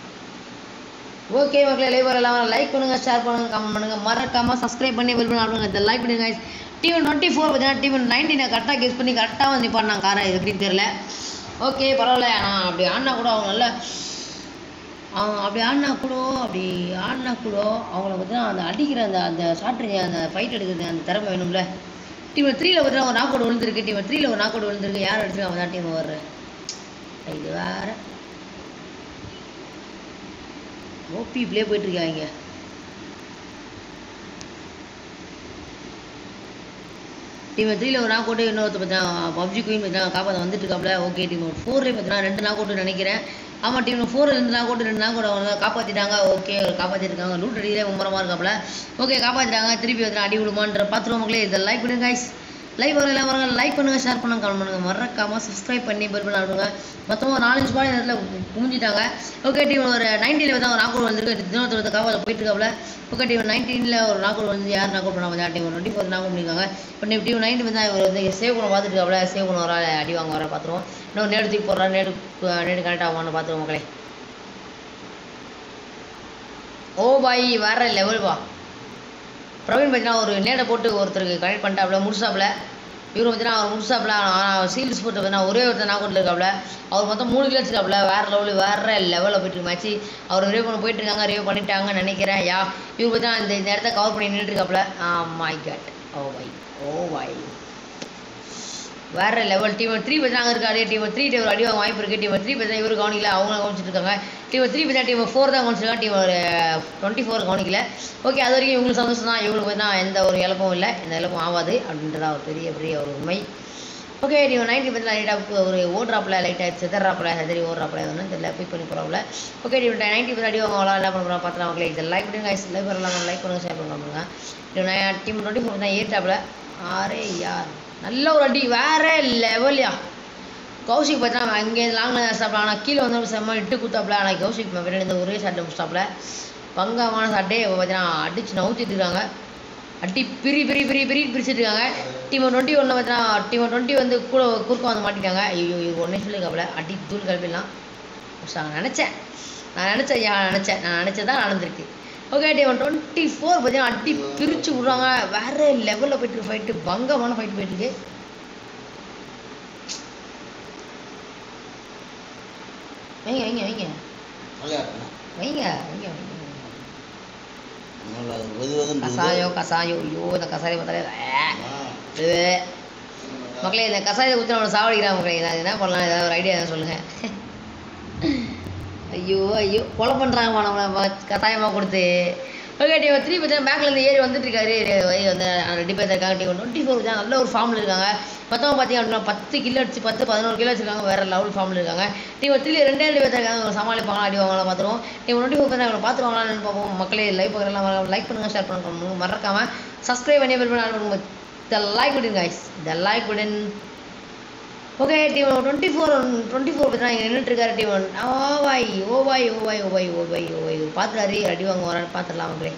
ஓகே மக்களே லைவ் வரலாம் லைக் பண்ணுங்க ஷேர் பண்ணுங்க கமெண்ட் பண்ணுங்க மறக்காம சப்ஸ்கிரைப் பண்ணி பெல் பண்ணி ஆடுங்க இந்த லைக் பண்ணுங்க டீம் டுவெண்ட்டி ஃபோர் பார்த்தீங்கன்னா டீம் நைன்டீனை கரெக்டாக கெஸ் பண்ணி கரெக்டாக வந்து நிப்பாடினாங்க காரை எப்படின்னு தெரியல ஓகே பரவாயில்ல ஆனால் அப்படி ஆடினா கூட அவங்க நல்ல அவங்க அப்படி ஆடினா கூட அப்படி ஆடினா கூட அவங்கள பார்த்தீங்கன்னா அந்த அடிக்கிற அந்த அந்த ஷாட்ரிங்க அந்த ஃபைட் எடுக்கிறது அந்த திறமை வேணும்ல டீம் த்ரீல பார்த்தீங்கன்னா ஒரு நாக் அவுட் விழுந்திருக்கு டீம் த்ரீல ஒரு நாக் அவுட் விழுந்திருக்கு யார் அடிச்சிருக்காங்க தான் டீம் வர்ற இது வேற ஓபி ப்ளே போயிட்டு இருக்காங்க டீம் த்ரீல ஒரு நாக் அவுட் இன்னொருத்த பார்த்தா பப்ஜி குயின் பார்த்தா காப்பாற்ற வந்துட்டு இருக்காப்ல ஓகே டீம் ஃபோர்லேயே பார்த்தீங்கன்னா ரெண்டு நாக் அவுட் நினைக்கிறேன் ஆமாம் டீம் ஃபோர் ரெண்டு நாக் அவுட் ரெண்டு நாக் அவுட் அவங்க காப்பாற்றிட்டாங்க ஓகே காப்பாற்றிருக்காங்க லூட் அடியிலே மும்மரமாக இருக்காப்ல ஓகே காப்பாற்றிட்டாங்க திருப்பி வந்து அடி விடுமான்ற பார்த்துருவோம் மக்களே இதை லைக் பண்ணுங்க guys லைக் வரல எல்லாம் வரங்க லைக் பண்ணுங்க ஷேர் பண்ணுங்க கமெண்ட் பண்ணுங்க மறக்காம சப்ஸ்கிரைப் பண்ணி பெல் பண்ண விடுங்க மொத்தமாக ஒரு நாலஞ்சு பால் இந்த இடத்துல குமிஞ்சிட்டாங்க ஓகே டீம் ஒரு நைன்டீனில் தான் ஒரு நாக் அவுட் வந்திருக்கு தினத்தொரு காவலில் போயிட்டு இருக்காப்ல ஓகே டீம் நைன்டீனில் ஒரு நாக் அவுட் வந்து யார் நாக் அவுட் பண்ண வந்து டீம் டுவெண்ட்டி ஃபோர் நாக் பண்ணியிருக்காங்க இப்போ டீம் நைன்டி வந்து இவர் வந்து சேவ் பண்ண பார்த்துட்டு இருக்காப்ல சேவ் பண்ண வர அடி வாங்க வர பார்த்துருவோம் இன்னும் நேடு தூக்கி போடுறா நேடு நேடு கனெக்ட் ஆகுமான்னு பார்த்துருவோம் மக்களே ஓ பாய் வேற லெவல் பா பிரவீன் பார்த்தீங்கன்னா ஒரு நேடை போட்டு ஒருத்தருக்கு கனெக்ட் பண்ணிட்டாப்ல முடிச்சாப்ல இவர் பார்த்தீங்கன்னா அவர் முடிச்சாப்ல சீல்ஸ் போட்டு பார்த்தீங்கன்னா ஒரே ஒருத்தர் நாக் அவுட்ல இருக்காப்ல அவர் மொத்தம் மூணு கிலோ வச்சிருக்காப்ல வேற லெவல் வேற லெவலில் போயிட்டு இருக்கு மேட்ச் அவர் ரிவ்யூ பண்ண போயிட்டு இருக்காங்க ரிவ்யூ பண்ணிட்டாங்கன்னு நினைக்கிறேன் யா இவர் பார்த்தீங்கன்னா இந்த இந்த இடத்த கவர் பண்ணி நின்றுட்டு இருக்காப்ல மை காட் ஓ வை ஓ வை வேற லெவல் டீம் த்ரீ பற்றி அங்கே இருக்காரு டீம் த்ரீ ஒரு அடி வாங்க வாய்ப்பு இருக்குது டீம் த்ரீ பற்றி இவர் கவனிக்கல அவங்க கவனிச்சிட்டு இருக்காங்க டீம் த்ரீ பற்றி டீம் ஃபோர் தான் கவனிச்சிருக்காங்க டீம் ஒரு டுவெண்ட்டி ஃபோர் கவனிக்கல ஓகே அது வரைக்கும் இவங்களுக்கு சந்தோஷம் தான் இவங்களுக்கு பார்த்தீங்கன்னா எந்த ஒரு இழப்பும் இல்லை எந்த இழப்பும் ஆகாது அப்படின்றதா ஒரு பெரிய பெரிய ஒரு உண்மை ஓகே டீம் நைன்டி பற்றி லைட்டாக ஒரு ஓடுறாப்புல லைட்டாக செதறாப்புல செதறி ஓடுறாப்புல ஒன்றும் தெரியல போய் பண்ணி போகிறாப்புல ஓகே டீம் நைன்டி பற்றி அடி வாங்க என்ன பண்ணுறோம் பார்த்துலாம் அவங்களே இதை லைக் பண்ணுங்க லைக் பண்ணலாம் லைக் பண்ணுங்க ஷேர் பண்ணுங்க டீம் டீம் டுவெண்ட்டி ஃபோர் தான் ஏற்றாப்புல ஆரே யார் நல்ல ஒரு அடி வேற லெவல்யா கௌஷிக் பார்த்தா அங்கே லாங்கில் சாப்பிடலாம் ஆனால் கீழே வந்து செம்ம இட்டு குத்தாப்புல ஆனால் கௌஷிக் பின்னாடி இந்த ஒரே ஷாட்டில் முடிச்சாப்புல பங்கமான ஷாட்டே பார்த்தீங்கன்னா அடிச்சு நவுத்திட்டு இருக்காங்க அடி பிரி பிரி பிரி பிரி பிரிச்சுட்டு இருக்காங்க டீம் டுவெண்ட்டி ஒன்று பார்த்தீங்கன்னா டீம் டுவெண்ட்டி வந்து கூட குறுக்க வந்து மாட்டிட்டாங்க ஐயோ இது ஒன்றே சொல்லியிருக்காப்புல அடி தூள் கிளப்பிடலாம் நான் நினச்சேன் நான் நினச்சேன் ஐயா நினச்சேன் நான் நினச்சதான் நடந்திருக்கு ஓகே டீம் டுவெண்ட்டி ஃபோர் பார்த்தீங்கன்னா அடி பிரித்து விட்றாங்க வேற லெவலில் போயிட்டு ஃபைட்டு பங்கமான ஃபைட் போயிட்டு இருக்கு வைங்க வைங்க வைங்க நல்லா இருக்கணும் வைங்க வைங்க வைங்க நல்லா வெது வெதுன்னு இருக்குது. கசாயம் கசாயம் ஐயோ இந்த கசாயம் பார்த்தாலே ஆ. இது மக்களே இந்த கசாயத்தை ஊற்றி நம்மளை சாவடிக்கிறாங்க மக்களே நான் என்ன பண்ணலாம் ஏதாவது ஒரு ஐடியா சொல்லுங்கள் ஐயோ ஐயோ கொலை பண்ணுறாங்கம்மா நம்மளை கட்டாயமாக கொடுத்து ஓகே டி த்ரீ பர்சன்ட் பேங்க்லேருந்து ஏறி வந்துட்டு இருக்காரு ஏறி வந்து ரெண்டு பேர் இருக்காங்க டி டுவெண்ட்டி ஃபோர் நல்ல ஒரு ஃபார்மில் இருக்காங்க மொத்தமாக பார்த்தீங்க அப்படின்னா பத்து கிலோ அடிச்சு பத்து பதினோரு கிலோ வச்சிருக்காங்க வேறு லெவல் ஃபார்மில் இருக்காங்க டீம் த்ரீ ரெண்டே ரெண்டு பேர் இருக்காங்க அவங்க சமாளிப்பாங்களா அடி வாங்கலாம் பார்த்துருவோம் டீம் டுவெண்ட்டி ஃபோர் அவங்க பார்த்துருவாங்களான்னு பார்ப்போம் மக்களே லைக் பார்க்கலாம் லைக் பண்ணுங்கள் ஷேர் பண்ணுங்க மறக்காம சப்ஸ்கிரைப் பண்ணி பெல் பண்ணி the like button guys the like button okay team twenty four twenty four பற்றி இங்கே நின்றுட்டு இருக்காரு டீம் ஓ பாய் ஓ பாய் ஓ பாய் ஓ பாய் ஓ பாய் ஓ பாய் பார்த்துறாரு அடி வாங்க வரான்னு பார்த்துடலாம் அவங்களே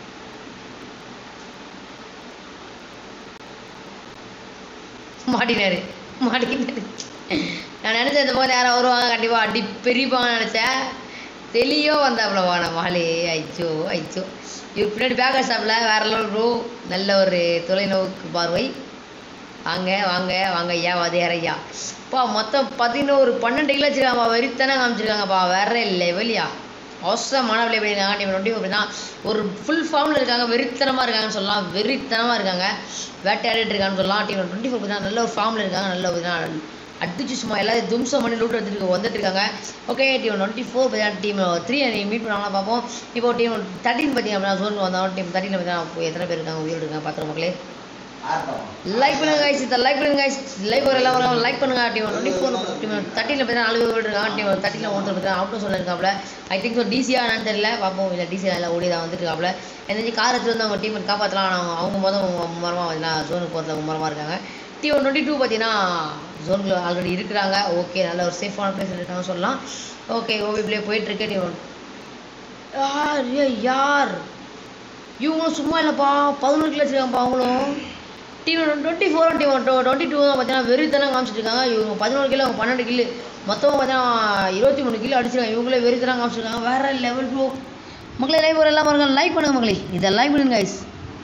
மாட்டினாரு மாட்டினாரு நான் நினச்சேன் இந்த மாதிரி யாரும் வருவாங்க கண்டிப்பாக அடி பிரிப்பாங்கன்னு நினச்சேன் தெளியோ வந்தாப்புல வான மாலே ஐச்சோ ஐச்சோ இவர் பின்னாடி பேக்கர் ஸ்டாப்பில் வேற லெவல் ப்ரோ நல்ல ஒரு தொலைநோக்கு பார்வை வாங்க வாங்க வாங்க ஐயா வாதியார் ஐயா அப்பா மொத்தம் பதினோரு பன்னெண்டு கிலோ வச்சிருக்காங்கப்பா வெறித்தனம் காமிச்சிருக்காங்கப்பா வேற லெவலியா அவசரமான விலை பண்ணியிருக்காங்க டீம் டுவெண்ட்டி அப்படின்னா ஒரு ஃபுல் ஃபார்மில் இருக்காங்க வெறித்தனமாக இருக்காங்கன்னு சொல்லலாம் வெறித்தனமாக இருக்காங்க வேட்டையாடிட்டு இருக்காங்கன்னு சொல்லலாம் டீம் டுவெண்ட்டி ஃபோர் பார்த்தீங்கன்னா நல்ல ஒரு ஃபார்மில் இருக்காங்க நல்ல ஒரு அடிச்சு சும்மா எல்லாத்தையும் தும்சம் பண்ணி லூட் எடுத்துட்டு வந்துட்டு இருக்காங்க ஓகே டீம் டுவெண்ட்டி ஃபோர் பார்த்தீங்கன்னா டீம் த்ரீ நீங்கள் மீட் பண்ணாங்களா பார்ப்போம் இப்போ டீம் தேர்ட்டின் பார்த்தீங்க அப்படின்னா ஜோன் வந்தோம் டீம் தேர்ட்டின் பார்த்தீங்கன்னா எத்தனை பேர் இருக்காங்க உயிரோடு இருக்காங்க பார்த்துருவோம் மக்களே லைக் பண்ணுங்க guys இதை லைக் பண்ணுங்க guys லைக் வர எல்லாம் வரும் லைக் பண்ணுங்க டீம் டுவெண்ட்டி ஃபோர் டீம் தேர்ட்டியில் பார்த்தீங்கன்னா நாலு பேர் இருக்காங்க டீம் தேர்ட்டியில் ஒருத்தர் பார்த்தீங்கன்னா அவுட் சொல்லியிருக்காப்ல ஐ திங்க் ஸோ டிசியா என்னன்னு தெரியல பார்ப்போம் இல்லை டிசியா இல்லை ஓடி தான் வந்துட்டு இருக்காப்ல எந்த கார் எடுத்துட்டு வந்து அவங்க டீம் காப்பாற்றலாம் ஆனால் அவங்க மொதல் மும்மரமாக பார்த்தீங்கன்னா ஜோனுக்கு போகிறதுல மும்மரமாக இருக்காங்க டீம் டுவெண்ட்டி டூ பார்த்தீங்கன்னா ஜோனுக்குள்ள ஆல்ரெடி இருக்கிறாங்க ஓகே நல்ல ஒரு சேஃபான பிளேஸ் இருக்காங்க சொல்லலாம் ஓகே ஓபி பிளே போயிட்டுருக்கு டீம் யார் ஏய், யார் இவங்களும் சும்மா இல்லைப்பா பதினோரு கிலோ வச்சுருக்காங்கப்பா அவங்களும் team twenty four team twenty two தான் பார்த்தீங்கன்னா வெறித்தனம் காமிச்சிட்டு இருக்காங்க இவங்க பதினோரு கிலோ அவங்க பன்னெண்டு கிலோ மொத்தமாக பார்த்தீங்கன்னா இருபத்தி மூணு கிலோ அடிச்சிருக்காங்க இவங்களே வெறித்தனம் காமிச்சிருக்காங்க வேற லெவல் ப்ரோ மக்களே லைவ் வர எல்லாம் பாருங்க லைக் பண்ணுங்க மக்களே இதை லைக் பண்ணுங்க கைஸ்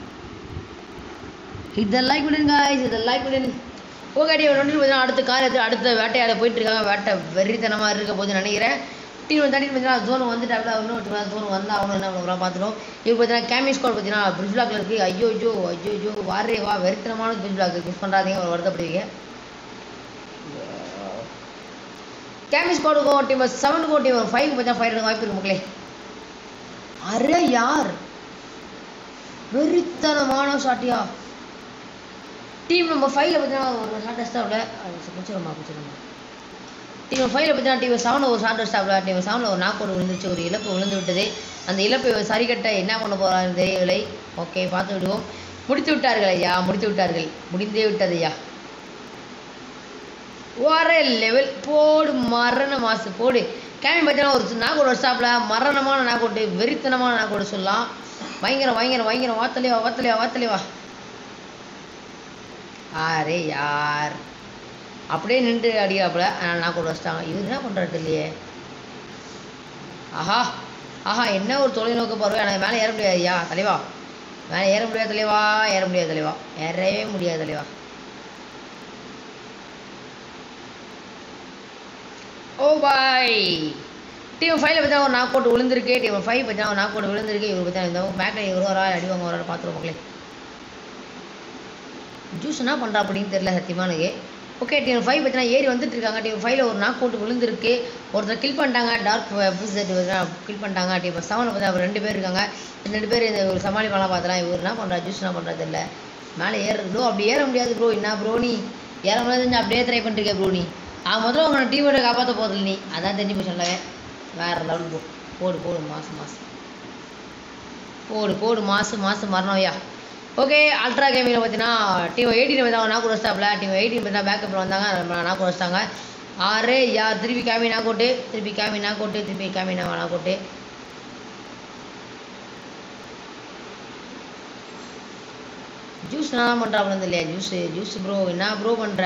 இதை லைக் பண்ணுங்க கைஸ் இதை லைக் பண்ணுங்க ஓகே டீம் டுவெண்ட்டி பார்த்தீங்கன்னா அடுத்த கார் எடுத்து அடுத்த வேட்டையாட போயிட்டு இருக்காங்க வேட்டை வெறித்தனமாக இருக்க போது நினைக்கிறேன் டீம் தேர்ட்டி பார்த்தீங்கன்னா ஜோன் வந்துட்டு அப்படியே இன்னும் ஜோன் வந்தால் அவனும் என்ன பண்ணுறான் பார்த்துடும் இப்போ பார்த்தீங்கன்னா கேமி ஸ்கோர் பார்த்தீங்கன்னா பிரிட்ஜ் பிளாக்ல இருக்கு ஐயோ ஐயோ ஐயோ ஐயோ வாரே வா வெறித்தனமான பிரிட்ஜ் பிளாக் மிஸ் பண்ணுறாதீங்க ஒரு வருத்தப்படுவீங்க கேமி ஸ்குவாடுக்கும் டீம் செவனுக்கும் டீம் ஃபைவ் பார்த்தா ஃபைவ் எடுக்க வாய்ப்பு இருக்கு மக்களே அரே யார் வெறித்தனமான ஷாட்டியா டீம் நம்பர் ஃபைவ்ல பார்த்தீங்கன்னா ஒரு ஷார்ட் ஸ்டாப்ல முடிச்சிடமா முடிச்சிடமா டீம் ஃபைவ்ல பார்த்தீங்கன்னா டீம் செவனில் ஒரு ஷார்ட் ஸ்டாப்ல டீம் செவனில் ஒரு நாக்கோடு விழுந்துச்சு ஒரு இழப்பு விழுந்து விட்டது அந்த இழப்பை சரி கட்ட என்ன பண்ண போறாருன்னு தெரியவில்லை ஓகே பார்த்து விடுவோம் முடித்து விட்டார்கள் ஐயா முடித்து விட்டார்கள் முடிந்தே விட்டது ஐயா ஒரே லெவல் போடு மரண மாசு போடு கேமி பார்த்தீங்கன்னா ஒரு நாக்கோட ஒரு ஸ்டாப்பில் மரணமான நாக்கோட்டு வெறித்தனமான நாக்கோடு சொல்லலாம் பயங்கரம் பயங்கரம் பயங்கரம் வாத்தலைவா வாத்தலைவா வாத்தலைவா அரே யார் அப்படியே நின்று அடிக்கிறாப்புல ஆனால் நாக்கோட வச்சிட்டாங்க இவர் என்ன பண்ணுறது இல்லையே ஆஹா ஆஹா என்ன ஒரு தொலைநோக்கு பார்வை எனக்கு மேலே ஏற முடியாது ஐயா தலைவா மேலே ஏற முடியாது தலைவா ஏற முடியாது தலைவா ஏறவே முடியாது தலைவா ஓ பாய் டீம் ஃபைவ்ல பார்த்தா ஒரு நாக் போட்டு விழுந்திருக்கு டீம் ஃபைவ் பார்த்தா ஒரு நாக் போட்டு விழுந்திருக்கு இவர் பார்த்தா இந்த மேக்கில் இவர் வரா அடி வாங்க வராரு பார்த்துருவோம் மக்களே ஜூஸ் என்ன பண்ணுறா அப்படின்னு தெரியல சத்தியமா எனக்கு ஓகே டீம் ஃபைவ் பார்த்தீங்கன்னா ஏறி வந்துட்டு இருக்காங்க டீம் ஃபைவ்ல ஒரு நாக் போட்டு விழுந்திருக்கு ஒருத்தர் கில் பண்ணிட்டாங்க டார்க் புதுசெட் கில் பண்ணிட்டாங்க டீம் செவனில் பார்த்தா அவர் ரெண்டு பேர் இருக்காங்க இந்த ரெண்டு பேர் இந்த ஒரு சமாளிப்பாலாம் பார்த்தலாம் இவர் என்ன பண்ணுறா ஜூஸ் என்ன பண்ணுறா தெரியல மேலே ஏறுறது ப்ரோ அப்படி ஏற முடியாது ப்ரோ என்ன ப்ரோ நீ ஏற முடியாது அப்படியே ட்ரை பண்ணிருக்க ப்ரோ நீ அவன் முதல்ல உங்களை டீமோட காப்பாற்ற போதில்ல நீ அதான் தெரிஞ்சு போய் சொல்லவே வேற லெவல் போ போடு போடு மாசு மாசு போடு போடு மாசு மாசு மரணம்யா ஓகே அல்ட்ரா கேமிங்கில் பார்த்தீங்கன்னா டீம் எயிட்டீன் வந்தாங்க நாக்கூர் வச்சிட்டாப்ல டீம் எயிட்டீன் பார்த்தா பேக்கப்பில் வந்தாங்க நம்ம நாக்கூர் வச்சிட்டாங்க ஆறு யார் திருப்பி காமி நாக்கோட்டு திருப்பி காமி நாக்கோட்டு திருப்பி காமி நான் நாக்கோட்டு ஜூஸ் என்ன பண்ணுறாப்புல இல்லையா ஜூஸ் ஜூஸ் ப்ரோ என்ன ப்ரோ பண்ணுற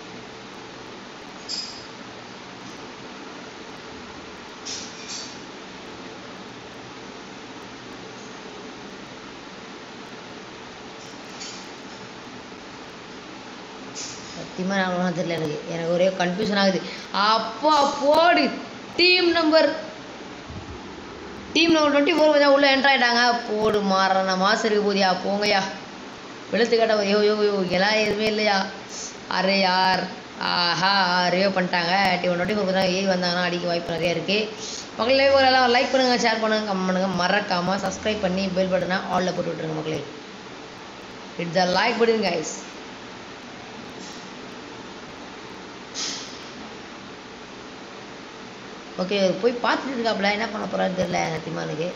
சத்தியமாக நான் ஒன்றும் தெரியல எனக்கு எனக்கு ஒரே கன்ஃபியூஷன் ஆகுது அப்பா போடு team number team number twenty four பார்த்தா உள்ளே என்ட்ரு ஆகிட்டாங்க போடு மாறன மாசம் இருக்க போதியா போங்கய்யா வெளுத்து கட்ட யோ யோ யோ எல்லாம் எதுவுமே இல்லையா அரே யார் ஆஹா ரிவ் பண்ணிட்டாங்க டீம் டுவெண்ட்டி ஃபோர் தான் ஏறி வந்தாங்கன்னா அடிக்க வாய்ப்பு நிறைய இருக்குது மக்களே ஒரு எல்லாம் லைக் பண்ணுங்கள் ஷேர் பண்ணுங்கள் கமெண்ட் பண்ணுங்கள் மறக்காமல் சப்ஸ்கிரைப் பண்ணி பெல் பட்டனை ஆலில் போட்டு விட்ருங்க மக்களே it's a like button guys okay போய் பார்த்துட்டு இருக்காப்புல என்ன பண்ண போறான்னு தெரியல சத்தியமா எனக்கு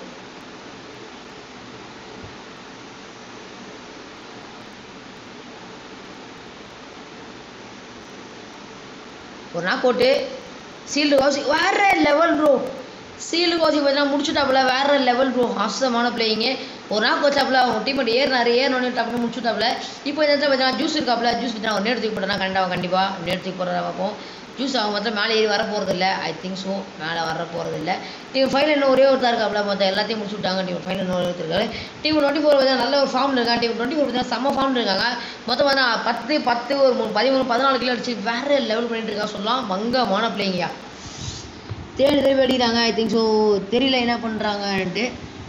ஒரு நாள் போட்டு சீல்டு கோசி வேற லெவல் ப்ரோ சீல்டு கோசி பார்த்தீங்கன்னா முடிச்சுட்டாப்புல வேற லெவல் ப்ரோ அசமான பிளேயிங்கு ஒரு நாள் கோச்சாப்புல அவங்க டீம் ஏறினாரு ஏறினோடனே டப்புனு முடிச்சுட்டாப்புல இப்போ இந்த இடத்துல பார்த்தீங்கன்னா ஜூஸ் இருக்காப்புல ஜூஸ் பார்த்தீங்கன்னா ஒரு நேரத்துக்கு போட்டோன்னா கண்டிப்பாக கண்டிப்பாக நேரத்துக்கு போகிறதா பார்ப்போம் ஜூஸ் அவங்க மொத்தம் மேலே ஏறி வர போகிறது இல்லை ஐ திங்க் ஸோ மேலே வர போகிறது இல்லை டீம் ஃபைனல் இன்னும் ஒரே ஒருத்தர் இருக்காப்புல மொத்தம் எல்லாத்தையும் முடிச்சு விட்டாங்க டீம் ஃபைனல் இன்னும் ஒரே ஒருத்தர் இருக்காரு டீம் டுவெண்ட்டி ஃபோர் பார்த்தீங்கன்னா நல்ல ஒரு ஃபார்மில் இருக்காங்க டீம் டுவெண்ட்டி ஃபோர் பார்த்தீங்கன்னா செம்ம ஃபார்மில் இருக்காங்க மொத்தம் பார்த்தா பத்து பத்து ஒரு மூணு பதிமூணு பதினாலு கிலோ அடிச்சு வேற லெவல் பண்ணிட்டு இருக்கா சொல்லலாம் மங்கமான பிளேங்கயா தேடி தேடி அடிக்கிறாங்க ஐ திங்க் ஸோ தெரியல என்ன பண்ணுறாங்கன்ட்டு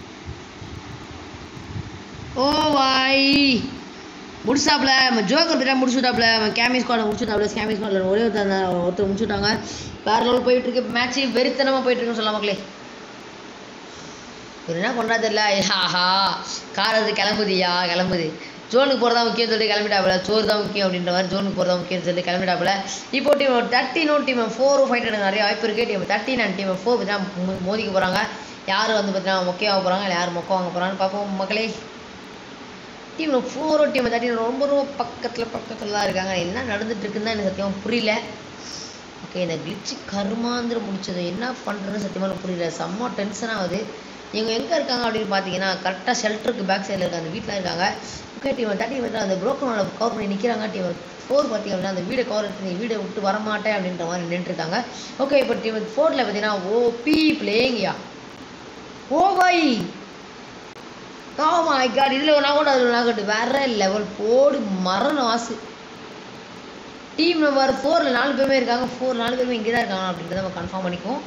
ஓ வாய் முடிச்சாப்புல நம்ம ஜோக்கர் திட்டம் முடிச்சுட்டாப்புல நம்ம கேமி ஸ்குவாட முடிச்சுட்டாப்புல கேமி ஸ்குவாடில் ஒரே ஒருத்தர் இருந்தா, ஒருத்தர் முடிச்சுட்டாங்க வேற லெவல் போயிட்டு இருக்கு மேட்ச் வெறித்தனமாக போயிட்டு இருக்குன்னு சொல்லலாம் மக்களே இவர் என்ன பண்ணுறா தெரியல ஆஹா கார் அது கிளம்புதியா கிளம்புது ஜோனுக்கு போகிறதா முக்கியம் சொல்லிட்டு கிளம்பிட்டாப்புல சோறு தான் முக்கியம் அப்படின்ற மாதிரி ஜோனுக்கு போகிறதா முக்கியம் சொல்லிட்டு கிளம்பிட்டாப்புல இப்போ டீம் தேர்ட்டினும் டீம் ஃபோரும் ஃபைட் எனக்கு நிறைய வாய்ப்பு இருக்குது team thirteen and team four பார்த்தீங்கன்னா மோதிக்க போகிறாங்க யார் வந்து பார்த்தீங்கன்னா மொக்கையாக போகிறாங்க இல்லை யார் மொக்க வாங்க போகிறாங்கன்னு பார்ப்போம் மக்களே டீம் ஃபோரோ டீம் தேர்ட்டி ரொம்ப ரொம்ப பக்கத்தில் பக்கத்தில் தான் இருக்காங்க என்ன நடந்துட்டு இருக்குன்னு தான் எனக்கு சத்தியமாக புரியல ஓகே இந்த கிளிச்சு கருமாந்திர முடிச்சது என்ன பண்ணுறதுன்னு சத்தியமாக எனக்கு புரியல செம்ம டென்ஷன் ஆகுது இவங்க எங்கே இருக்காங்க அப்படின்னு பார்த்தீங்கன்னா கரெக்டாக ஷெல்டருக்கு பேக் சைடில் இருக்காங்க அந்த வீட்டில் இருக்காங்க ஓகே டீம் தேர்ட்டி வந்து அந்த புரோக்கனோட கவர் பண்ணி நிற்கிறாங்க டீம் ஃபோர் பார்த்தீங்க அப்படின்னா அந்த வீடை கவர் எடுத்து நீ வீடை விட்டு வரமாட்டேன் அப்படின்ற மாதிரி நின்றுருக்காங்க ஓகே இப்போ டீம் ஃபோரில் பார்த்தீங்கன்னா ஓ பி பிளேயிங்யா oh boy oh my god இதில் ஒரு நாகோட்டு அதில் ஒரு நாகோட்டு வேற லெவல் போடு மரண வாசு டீம் நம்பர் ஃபோரில் நாலு பேருமே இருக்காங்க ஃபோர் நாலு பேருமே இங்கே தான் இருக்காங்க அப்படின்றத நம்ம கன்ஃபார்ம் பண்ணிக்குவோம்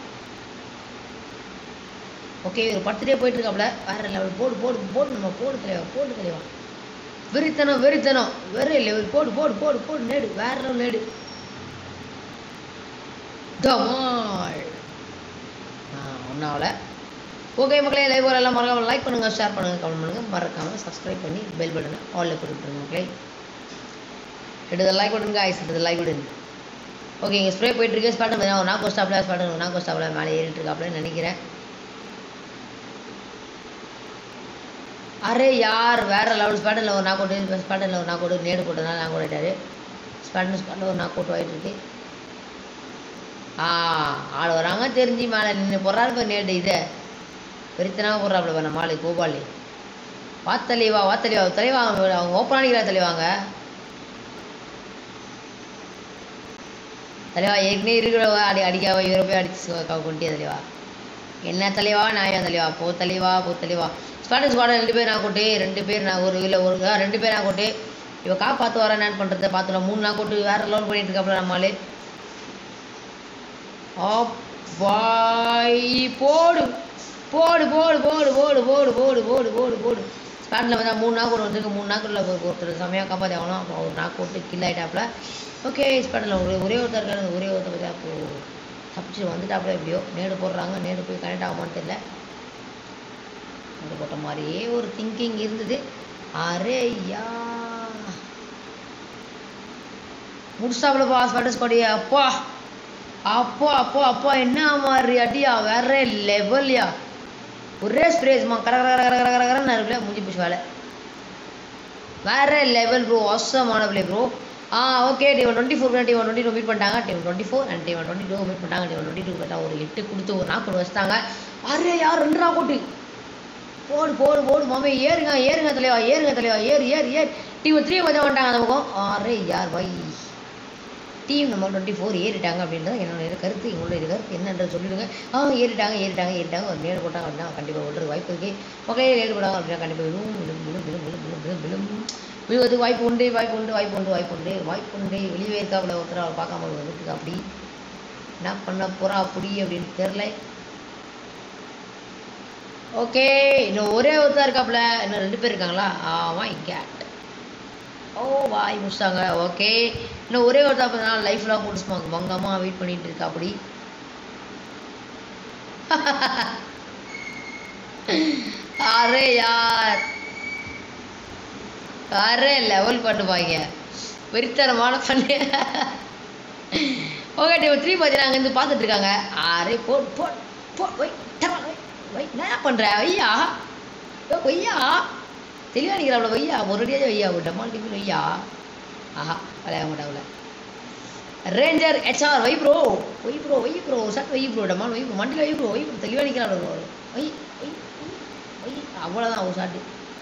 ஓகே ஒரு பத்துலேயே போயிட்டு இருக்காப்புல வேற லெவல் போடு போடு போடு நம்ம போடு தலைவா போடு தலைவா வெறித்தனம் வெறித்தனம் வெறி லெவல் போடு போடு போடு போடு நேடு வேற லெவல் நேடு டமால் ஒன்றாவில் ஓகே மக்களே லைவ் எல்லாம் மறக்காம லைக் பண்ணுங்க ஷேர் பண்ணுங்க கமெண்ட் பண்ணுங்க மறக்காம சப்ஸ்கிரைப் பண்ணி பெல் பட்டனை ஆல்ல கொடுத்துருங்க மக்களே எடுத்த லைக் பட்டன் காய்ஸ் எடுத்த லைக் பட்டன் ஓகே இங்கே ஸ்ப்ரே போயிட்டு இருக்கு ஸ்பாட் பார்த்தீங்கன்னா ஒரு நாக்கு ஸ்டாப்ல ஸ்பாட் ஒரு நாக்கு ஸ்டாப்ல மேலே ஏறிட்டு இருக்காப்லன்னு நினைக்கிறேன் அரே யார் வேற லெவல் ஸ்பாட்டில் ஒரு நாக் அவுட் ஸ்பாட்டில் ஒரு நாக் அவுட் நேடு போட்டதுனால நாக் அவுட் ஆயிட்டாரு ஸ்பாட் ஸ்பாட்டில் ஒரு நாக் அவுட் ஆகிட்டு இருக்கு ஆ ஆள் வராங்க தெரிஞ்சு மேலே நின்று போடுறாரு இப்போ நேடு இதை வெறித்தனாக போடுறாப்புல நம்ம ஆளு கோபாலி வா தலைவா வா தலைவா தலைவா அவங்க அவங்க ஓப்பன் அடிக்கிறா தலைவாங்க தலைவா ஏற்கனவே இருக்கிறவ அடி அடிக்காவ இவரை போய் அடிச்சு கொண்டே தலைவா என்ன தலைவா நான் தலைவா போ தலைவா போ தலைவா ஸ்பாட்டிங் ஸ்குவாட் ரெண்டு பேர் நான் கொட்டு ரெண்டு பேர் நான் ஒரு இல்லை ஒரு ஆ, ரெண்டு பேர் நான் கொட்டு இவ காப்பாற்று வர என்னன்னு பண்ணுறத பார்த்துலாம் மூணு நான் கொட்டு வேற லோன் பண்ணிட்டு இருக்காப்புல நம்மளே பாய் போடு போடு போடு போடு போடு போடு போடு போடு போடு போடு ஸ்பாட்டில் வந்து மூணு நாக்கு ஒன்று வந்துருக்கு மூணு நாக்குள்ள ஒரு ஒருத்தர் செமையாக காப்பாற்றி ஆகணும் அப்போ ஒரு நாக்கு போட்டு கில் ஆகிட்டாப்புல ஓகே ஸ்பாட்டில் ஒரே ஒரே ஒருத்தர் இருக்காரு ஒரே ஒருத்தர் பார்த்தா அப்போ தப்பிச்சு வந்துட்டாப்புல எப்படியோ நேடு போடுறாங்க நேடு போய் கனெக்ட் ஆகுமான்னு தெரியல நேடு போட்ட மாதிரியே ஒரு திங்கிங் இருந்தது அரே யா முடிச்சாப்புலப்பா ஸ்பாட்டஸ் கொடி அப்பா அப்பா அப்பா அப்பா என்ன மாதிரி அடியா வேற லெவல்யா ஒரே ஸ்ப்ரேஸ்மா கர கர கர கர கர கரன்னு இருக்குல்ல முடிஞ்சு போச்சு வேலை வேற லெவல் ப்ரோ அவசரமான play bro ah okay team twenty four team twenty two meet பண்ணிட்டாங்க team twenty four and team twenty two meet பண்ணிட்டாங்க டீம் டுவெண்ட்டி டூ பார்த்தா ஒரு எட்டு கொடுத்து ஒரு நாக்கு வச்சுட்டாங்க அரே யார் ரெண்டு நாக்கு போட்டு போடு போடு போடு மாமே ஏறுங்க ஏறுங்க தலைவா ஏறுங்க தலைவா ஏறு ஏறு ஏறு டீம் த்ரீ கொஞ்சம் வந்துட்டாங்க அந்த பக்கம் அரே யார் பை டீம் நம்ம டுவெண்ட்டி ஃபோர் ஏறிட்டாங்க அப்படின்றது என்னோட கருத்து எங்களுடைய கருத்து என்னன்றது சொல்லிடுங்க ஆ ஏறிட்டாங்க ஏறிட்டாங்க ஏறிட்டாங்க ஒரு நேர் போட்டாங்க அப்படின்னா கண்டிப்பாக விடுறது வாய்ப்பு இருக்குது மக்களே நேர் போட்டாங்க அப்படின்னா கண்டிப்பாக விழும் விழும் விழும் விழும் விழும் விழும் விழும் விழும் விழுவதுக்கு வாய்ப்பு உண்டு வாய்ப்பு உண்டு வாய்ப்பு உண்டு வாய்ப்பு உண்டு வாய்ப்பு உண்டு வெளியே இருக்காப்புல ஒருத்தர் அவர் பார்க்காம வந்துட்டு அப்படி என்ன பண்ண போறா அப்படி அப்படின்னு தெரில ஓகே இன்னும் ஒரே ஒருத்தர் இருக்காப்புல இன்னும் ரெண்டு பேர் இருக்காங்களா ஆ மை கேட் ஓ வாய் முடிச்சிட்டாங்க ஓகே இன்னும் ஒரே ஒரு தான் நான் லைஃப்லாம் போட்டு சும்மா பங்கமா வெயிட் பண்ணிட்டு இருக்கா அப்படி அரே யார் அரே லெவல் பண்ணுவாங்க வெறித்தனமான பண்ணு ஓகே டீம் த்ரீ பார்த்தீங்கன்னா அங்கேருந்து பார்த்துட்டு இருக்காங்க அரே போ போ போ வை டமா, வை வை என்ன பண்ணுற வையா ஏ, வையா தெளிவாக நிற்கிறாப்ல வையா ஒரு அடியாவது வையா ஒரு டமால் டிப்பி வையா ஆஹா விளையாட மாட்டாங்கள ranger HR why bro why bro why bro sir why bro டமால் வை ப்ரோ மண்டியில் வை ப்ரோ வை ப்ரோ தெளிவாக நிற்கிறாப்ல ப்ரோ வை வை வை, வை அவ்வளோதான் ஒரு ஷாட்டு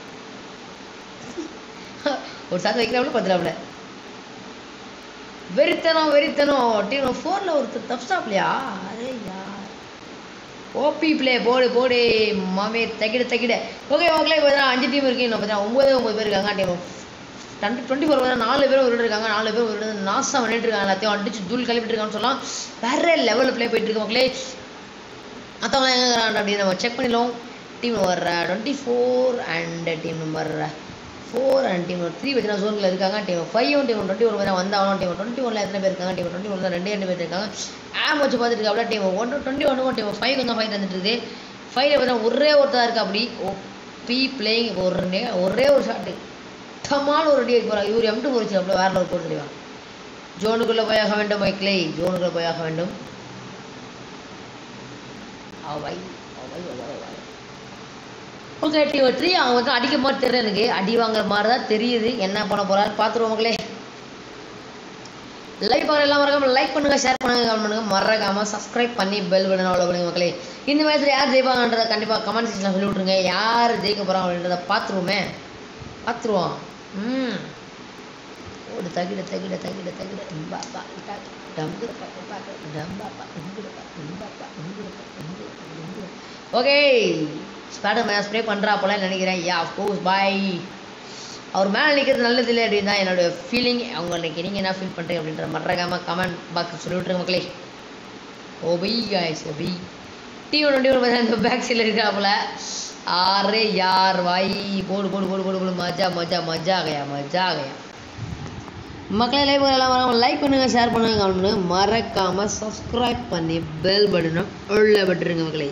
ஒரு ஷாட் வைக்கிறாப்புல பத்துறாப்புல வெறித்தனம் வெறித்தனம் டீம் ஃபோரில் ஒருத்தர் தப்ஸ்டாப்லையா அரே யார் ஓபி ப்ளே போடு போடு மாமே தக்கிட தக்கிட ஓகே ஓகே பார்த்தீங்கன்னா அஞ்சு டீம் இருக்கு இன்னும் பார்த்தீங்கன்னா ஒம்பது ஒம்பது பேர் இருக்காங்க டீம் டுவெண்ட்டி டுவெண்ட்டி ஃபோர் பார்த்தா நாலு பேர் ஒரு இருக்காங்க நாலு பேர் ஒரு நாசம் பண்ணிட்டு இருக்காங்க எல்லாத்தையும் அடிச்சு தூள் கிளப்பிட்டு இருக்காங்கன்னு சொல்லலாம் வேற லெவலில் ப்ளே போயிட்டு இருக்கு மக்களே மற்றவங்க எங்கே இருக்கிறாங்க அப்படின்னு நம்ம செக் பண்ணிடலாம் team number twenty four and team number four and team number three பார்த்தீங்கன்னா ஜோனில் இருக்காங்க team five team twenty one பார்த்தா வந்தாலும் டீம் டுவெண்ட்டி ஒன்ல எத்தனை பேர் இருக்காங்க டீம் டுவெண்ட்டி ஒன்ல ரெண்டு ரெண்டு பேர் இருக்காங்க ஆம் வச்சு பார்த்துட்டு இருக்காப்ல team one twenty one team five கொஞ்சம் ஃபைட் வந்துட்டு இருக்குது ஃபைவ்ல பார்த்தா ஒரே ஒருத்தர் இருக்கா அப்படி ஓ பி பிளேயிங் ஒரு நே- ஒரே ஒரு ஷாட்டு தமால் ஒரு அடி போகிறாங்க இவர் எம்ட்டு போச்சு அப்படியே வேற ஒரு போட்டு தெரியும் ஜோனுக்குள்ளே போயாக வேண்டும் மைக்கிளை ஜோனுக்குள்ளே போயாக வேண்டும் அவை அவை அவை அவை ஓகே டீம் த்ரீ அவங்க வந்து அடிக்க மாதிரி தெரியல எனக்கு அடி வாங்குற மாதிரி தான் தெரியுது என்ன பண்ண போறாரு பார்த்துருவோம் மக்களே லைக் பார்க்குற எல்லாம் மறக்காம லைக் பண்ணுங்க ஷேர் பண்ணுங்க கமெண்ட் பண்ணுங்க மறக்காம சப்ஸ்கிரைப் பண்ணி பெல் பட்டன் அவ்வளோ பண்ணுங்க மக்களே இந்த மேட்ச்ல யார் ஜெயிப்பாங்கன்றத கண்டிப்பாக கமெண்ட் செக்ஷனில் சொல்லி விட்ருங்க யார் ஜெயிக்க போகிறாங்க அப்படின்றத பார்த்துருவோமே பார்த்துருவோம் ம் ஓடு தகிட தகிட தகிட தகிட இம்பா பா இட்டா டம்புட பா பா டம்பா பா இங்குட பா இம்பா பா இங்குட பா இங்குட பா இங்குட ஓகே ஸ்பேடர் மேலே ஸ்ப்ரே பண்ணுறா போல நினைக்கிறேன் யா கோர்ஸ் பாய் அவர் மேலே நிற்கிறது நல்லது இல்லை அப்படின்னு தான் என்னோட ஃபீலிங் அவங்களுக்கு நீங்கள் என்ன ஃபீல் பண்ணுறீங்க அப்படின்ற மறக்காம கமெண்ட் பாக்ஸ் சொல்லி விட்ருங்க மக்களே OP guys OP team twenty one பார்த்தா இந்த பேக் சைடில் இருக்கிறாப்புல ஆரே யார் வாய் போடு போடு போடு போடு போடு மஜா மஜா மஜா ஆகையா மஜா ஆகையா மக்களே லைக் எல்லாம் வராமல் லைக் பண்ணுங்க ஷேர் பண்ணுங்க கமெண்ட் பண்ணுங்க மறக்காம சப்ஸ்கிரைப் பண்ணி பெல் பட்டனை உள்ள பட்டுருங்க மக்களே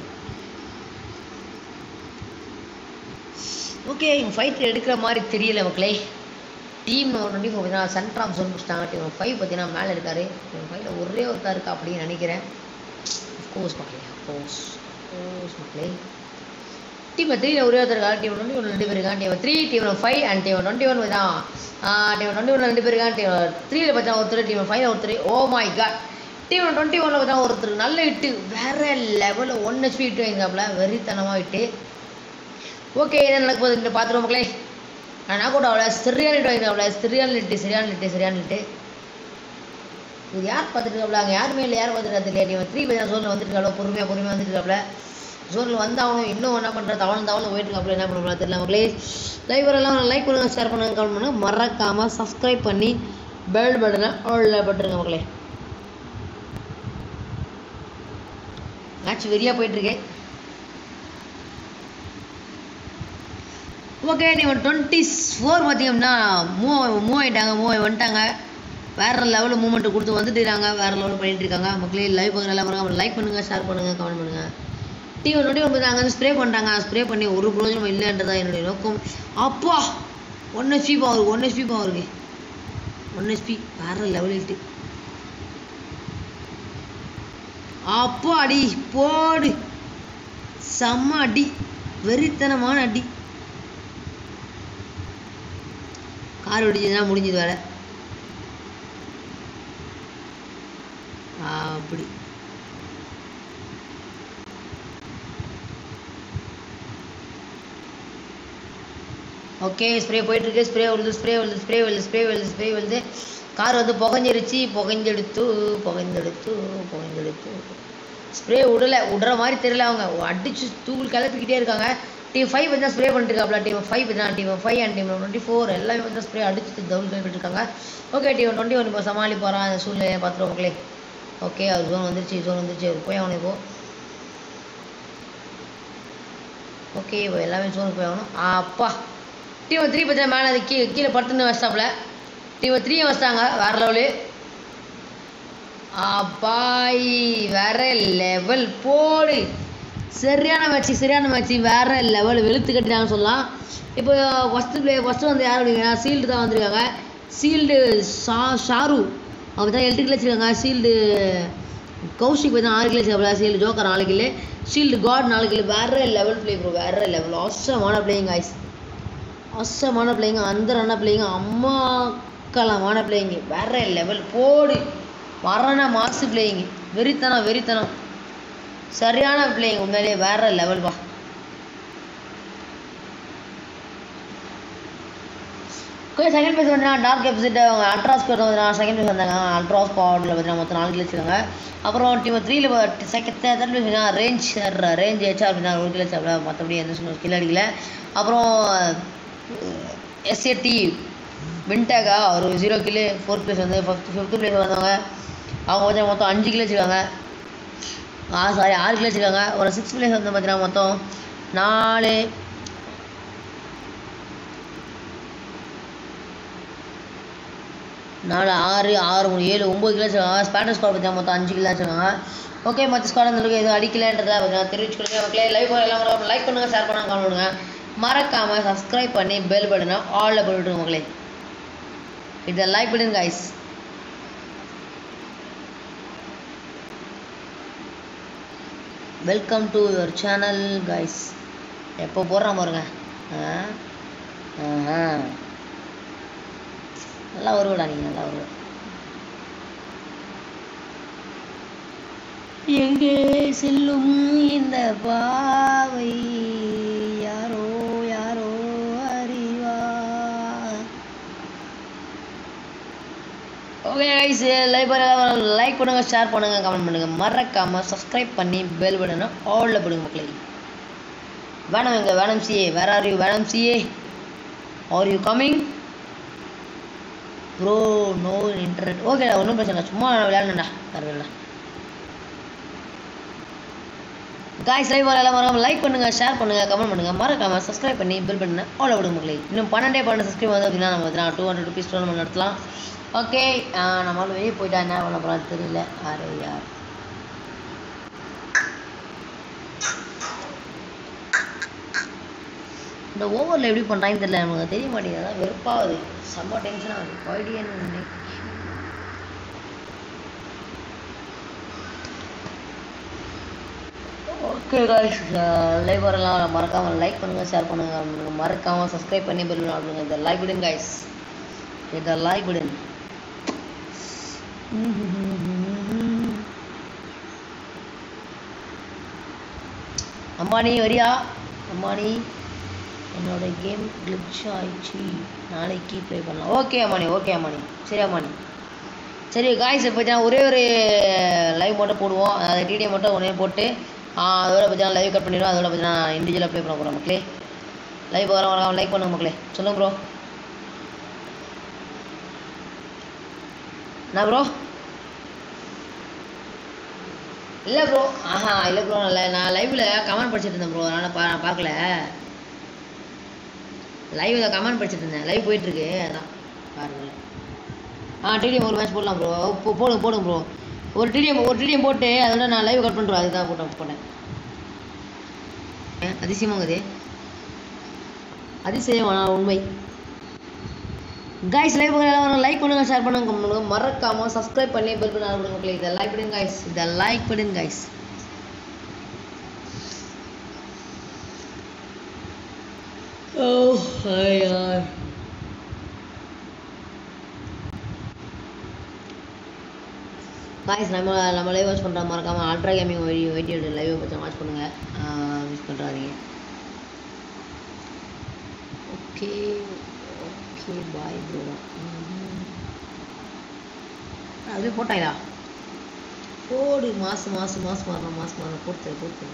ஓகே இவங்க ஃபைட் எடுக்கிற மாதிரி தெரியல மக்களே டீம் டுவெண்ட்டி ஃபோர் பார்த்தீங்கன்னா சென்டர் ஆஃப் ஜோன் முடிச்சிட்டாங்க டீம் ஃபைவ் பார்த்தீங்கன்னா மேலே இருக்காரு டீம் ஃபைவ்ல ஒரே ஒருத்தா இருக்கா அப்படின்னு நினைக்கிறேன் கோர்ஸ் மக்களே கோர்ஸ் கோர்ஸ் மக்களே டீம் த்ரீல ஒரே ஒருத்தர் இருக்காங்க டீம் டுவெண்ட்டி ஒன் ரெண்டு பேர் இருக்காங்க team three team five and team twenty one தான் டீம் டுவெண்ட்டி ஒன் ரெண்டு பேர் இருக்காங்க டீம் த்ரீல பார்த்தா ஒருத்தர் டீம் ஃபைவ்ல ஒருத்தர் oh my god team twenty ஒன்ல பார்த்தா ஒருத்தர் நல்ல இட்டு வேற லெவலில் ஒன் ஹெச்பி இட்டு வைங்காப்புல வெறித்தனமாக இட்டு ஓகே என்ன நடக்க போகுது இந்த பார்த்துருவோம் மக்களே நான் கூட அவ்வளோ சரியான இட்டு வைங்காப்புல சரியான இட்டு சரியான இட்டு சரியான இட்டு இது யார் பார்த்துட்டு இருக்காப்ல அங்கே யாருமே இல்லை யார் பார்த்துட்டு தெரியல நீ த்ரீ பை ஜோனில் வந்துட்டு இருக்காப்ல பொறுமையாக பொறுமையாக வந்துட்டு இருக்காப்ல ஜோனில் வந்தாலும் இன்னும் என்ன பண்ணுற தவளம் தவளம் போயிட்டு இருக்காப்ல என்ன பண்ண தெரியல மக்களே லைவ் எல்லாம் லைக் பண்ணுங்க ஷேர் பண்ணுங்க கமெண்ட் பண்ணுங்க மறக்காமல் சப்ஸ்கிரைப் பண்ணி பெல் பட்டனை உள்ள பட்டுருங்க மக்களே மேட்ச் வெறியாக போயிட்டுருக்கு ஓகே நீங்கள் டுவெண்ட்டி ஃபோர் பார்த்தீங்கன்னா மூவ் மூவ் ஆகிட்டாங்க மூவ் ஆகி வந்துட்டாங்க வேறு லெவலில் மூவ்மெண்ட் கொடுத்து வந்துட்டு இருக்காங்க வேறு லெவலில் பண்ணிட்டு இருக்காங்க மக்களே லைவ் பார்க்குற எல்லாம் மறக்காம லைக் பண்ணுங்கள் ஷேர் பண்ணுங்கள் கமெண்ட் பண்ணுங்கள் டீம் டுவெண்ட்டி ஒன்பது அங்கே வந்து ஸ்ப்ரே பண்ணிட்டாங்க ஸ்ப்ரே பண்ணி ஒரு பிரயோஜனம் இல்லைன்றதான் என்னுடைய நோக்கம் அப்பா one HP power one HP பவருக்கு ஒன் ஹெச்பி வேறு லெவல் இட்டு அப்பா அடி போடு செம்ம அடி வெறித்தனமான அடி கார் வெடிச்சதுன்னா முடிஞ்சது வேலை அப்படி ஓகே ஸ்ப்ரே போயிட்டு இருக்கு ஸ்ப்ரே வருது ஸ்ப்ரே வருது ஸ்ப்ரே வருது ஸ்ப்ரே வருது ஸ்ப்ரே வருது கார் வந்து புகஞ்சிருச்சு புகஞ்செடுத்து புகஞ்செடுத்து புகஞ்செடுத்து ஸ்ப்ரே விடல விடுற மாதிரி தெரியல அவங்க அடிச்சு தூள் கிளப்பிக்கிட்டே இருக்காங்க டீம் ஃபைவ் வந்து ஸ்ப்ரே பண்ணிட்டு இருக்காப்ல டீம் ஃபைவ் தான் team five and team twenty four எல்லாமே வந்து ஸ்ப்ரே அடிச்சு தவுள் கிளப்பிட்டு இருக்காங்க ஓகே டீம் டுவெண்ட்டி ஒன் இப்போ சமாளி போகிறான் அந்த சூழ்நிலையை பார்த்துருவோம் மக்களே ஓகே அவர் ஜோன் வந்துருச்சு ஜோன் வந்துருச்சு அவர் போய் அவனை இப்போ ஓகே இப்போ எல்லாமே ஜோனுக்கு போய் ஆகணும் அப்பா டீம் த்ரீ பற்றி மேலே அது கீழே கீழே படுத்துன்னு வச்சிட்டாப்புல டீம் த்ரீ வச்சிட்டாங்க வேறு லெவலு அப்பாய் வேற லெவல் போடு சரியான மேட்ச் சரியான மேட்ச் வேற லெவல் வெளுத்து கட்டினாங்கன்னு சொல்லலாம் இப்போ ஃபஸ்ட்டு பிளே ஃபஸ்ட்டு வந்து யார் அப்படிங்கன்னா சீல்டு தான் வந்திருக்காங்க சீல்டு ஷா ஷாரு அவங்க தான் எட்டு கிலோ வச்சிருக்காங்க சீல்டு கௌஷிக் பார்த்தா ஆறு கிலோ வச்சிருக்காங்க சீல்டு ஜோக்கர் நாலு கிலோ ஷீல்டு காட் நாலு கிலோ வேற லெவல் பிளே ப்ரோ வேற லெவல் அவசரமான பிளேயிங் காய்ஸ் அவசரமான பிளேயிங் அந்த ரன்ன பிளேயிங் அம்மாக்கலமான பிளேயிங் வேற லெவல் போடு மரண மாசு பிளேயிங் வெறித்தனம் வெறித்தனம் சரியான பிளேயிங் உண்மையிலேயே வேற லெவல் பா கொஞ்சம் செகண்ட் பிளேஸ் வந்து டார்க் எபிசோட் அவங்க அல்ட்ரா ஸ்குவாட் வந்து செகண்ட் பிளேஸ் வந்தாங்க அல்ட்ரா ஸ்குவாடில் பார்த்தீங்கன்னா மொத்தம் நாலு கிலோ வச்சுருக்காங்க அப்புறம் டீம் த்ரீல second third place range range HR அப்படின்னா ஒரு கிலோ வச்சாப்ல மற்றபடி எந்த சொன்ன கிலோ அடிக்கல அப்புறம் எஸ்ஏடி வின்டேகா ஒரு ஜீரோ கிலோ ஃபோர்த் பிளேஸ் வந்து ஃபஸ்ட் ஃபிஃப்த் பிளேஸ் வந்தவங்க அவங்க வந்து மொத்தம் அஞ்சு கிலோ வச்சுருக்காங்க ஆ சாரி ஆறு கிலோ வச்சுருக்காங்க ஒரு சிக்ஸ் பிளேஸ் வந்து பார்த்தீங்கன்னா மொத்தம் நாலு நாலு ஆறு ஆறு மூணு ஏழு ஒம்பது கிலோ வச்சுருக்காங்க ஸ்பேட்டர் ஸ்கோர் பார்த்தீங்கன்னா மொத்தம் அஞ்சு கிலோ வச்சுருக்காங்க ஓகே மற்ற ஸ்கோர் அந்த அளவுக்கு எதுவும் அடிக்கலன்றதை பார்த்தீங்கன்னா தெரிவிச்சுக்கொள்ளுங்க மக்களே லைவ் எல்லாம் லைக் பண்ணுங்கள் ஷேர் பண்ணுங்க கமெண்ட் பண்ணுங்க மறக்காமல் சப்ஸ்கிரைப் பண்ணி பெல் பட்டனை ஆலில் போட்டுவிட்டுருங்க மக்களே இதை லைக் பண்ணுங்க guys welcome to your channel guys எப்போ போடுறான் பாருங்க ஆ ஆஹா. நல்லா வருவடா நீங்கள் நல்லா வருவ எங்கே செல்லும் இந்த பாவை யாரோ யாரோ அறிவா ஓகே கைஸ் லைக் லைக் பண்ணுங்க ஷேர் பண்ணுங்க கமெண்ட் பண்ணுங்க மறக்காம சப்ஸ்கிரைப் பண்ணி பெல் பட்டனை ஆல்ல போடுங்க மக்களே வேணாம் எங்க வேணாம் சிஏ வேர் ஆர் யூ வேணாம் CA are you coming bro no internet ஓகேடா ஒன்றும் பிரச்சனை இல்லை சும்மா விளையாடணும்டா தரவில்லை காய்ஸ் லைவ் எல்லாம் மறக்காம லைக் பண்ணுங்க ஷேர் பண்ணுங்க கமெண்ட் பண்ணுங்க மறக்காம சப்ஸ்கிரைப் பண்ணி பில் பண்ண ஆல் விடுங்க மக்களே இன்னும் பன்னெண்டே பன்னெண்டு சப்ஸ்கிரைப் வந்து அப்படின்னா நம்ம டூ ஹண்ட்ரட் ருபீஸ் டோர்னமெண்ட் நடத்தலாம் ஓகே நம்மளால வெளியே போயிட்டா என்ன பண்ண போகிறான்னு தெரியல யாரு யார் இந்த ஓவரில் எப்படி பண்ணுறாங்கன்னு தெரியல நமக்கு தெரிய மாட்டேங்குது அதான் வெறுப்பாகுது செம்ம டென்ஷன் ஆகுது பைடியன் ஓகே காய்ஸ் லைவ் வரலாம் மறக்காமல் லைக் பண்ணுங்கள் ஷேர் பண்ணுங்கள் மறக்காமல் சப்ஸ்கிரைப் பண்ணி பெல் பண்ணுங்க இந்த லைக் விடுங்க காய்ஸ் இந்த லைக் விடுங்க அம்மானி வரியா அம்மானி என்னோட கேம் glitch ஆயிடுச்சு நாளைக்கு ப்ளே பண்ணலாம் ஓகே அம்மானி ஓகே அம்மானி சரி அம்மானி சரி காய்ஸ் பார்த்தீங்கன்னா ஒரே ஒரு லைவ் மட்டும் போடுவோம் அதாவது டிடிஏ மட்டும் ஒன்றே போட்டு ஆ, அதோட பார்த்தீங்கன்னா லைவ் கட் பண்ணிடுவோம் அதோட பார்த்தீங்கன்னா இண்டிவிஜுவலாக ப்ளே பண்ண போகிறோம் மக்களே லைவ் வர வர லைக் பண்ணுங்க மக்களே சொல்லுங்க ப்ரோ என்ன ப்ரோ இல்லை ப்ரோ ஆஹா இல்லை ப்ரோ இல்லை நான் லைவில் கமெண்ட் படிச்சிட்டு இருந்தேன் ப்ரோ அதனால் பா நான் பார்க்கல லைவில் கமெண்ட் படிச்சிட்டு இருந்தேன் லைவ் போயிட்டுருக்கு அதான் பாருங்க ஆ டிடிஎம் ஒரு மேட்ச் போடலாம் ப்ரோ போ போடுங்க போடுங்க ப்ரோ ஒரு டிடிஎம் ஒரு டிடிஎம் போட்டு அதோட நான் லைவ் கட் பண்ணுறோம் அதுதான் போட்டேன் போட்டேன் ஏன், அதிசயமாகுது அதிசயம் ஆனால் உண்மை கைஸ் லைவ் லைக் பண்ணுங்க ஷேர் பண்ணுங்க comment பண்ணுங்க மறக்காம சப்ஸ்கிரைப் பண்ணி பெல் பண்ணி ஆள் கொடுங்க இதை லைக் பண்ணுங்க கைஸ் இதை லைக் பண்ணுங்க கைஸ் ஓ யார் காய்ஸ் நம்ம நம்ம லைவ் வாட்ச் பண்ணுற மறக்காம அல்ட்ரா கேமிங் வெடி வெயிட்டியோட லைவ் பற்றி வாட்ச் பண்ணுங்க மிஸ் பண்ணுறாதீங்க ஓகே ஓகே பாய் ப்ரோ அப்படியே போட்டாங்களா போடு மாசு மாசு மாசு மாறணும் மாசு மாறணும் போட்டு போட்டு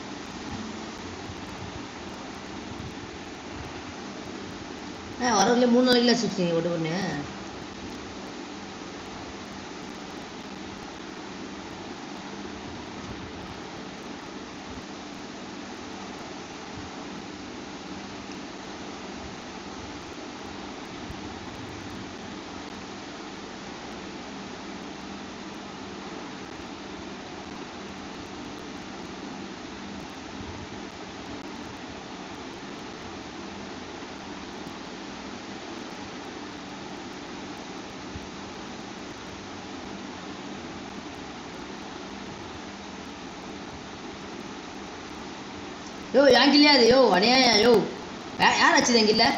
ஆ வரதுல மூணு நாளைக்குல சுற்றி ஒட்டு பண்ணு யோ என் கில்லையா அது யோ அநியாயம் யோ யா- யார் வச்சது என் கில்ல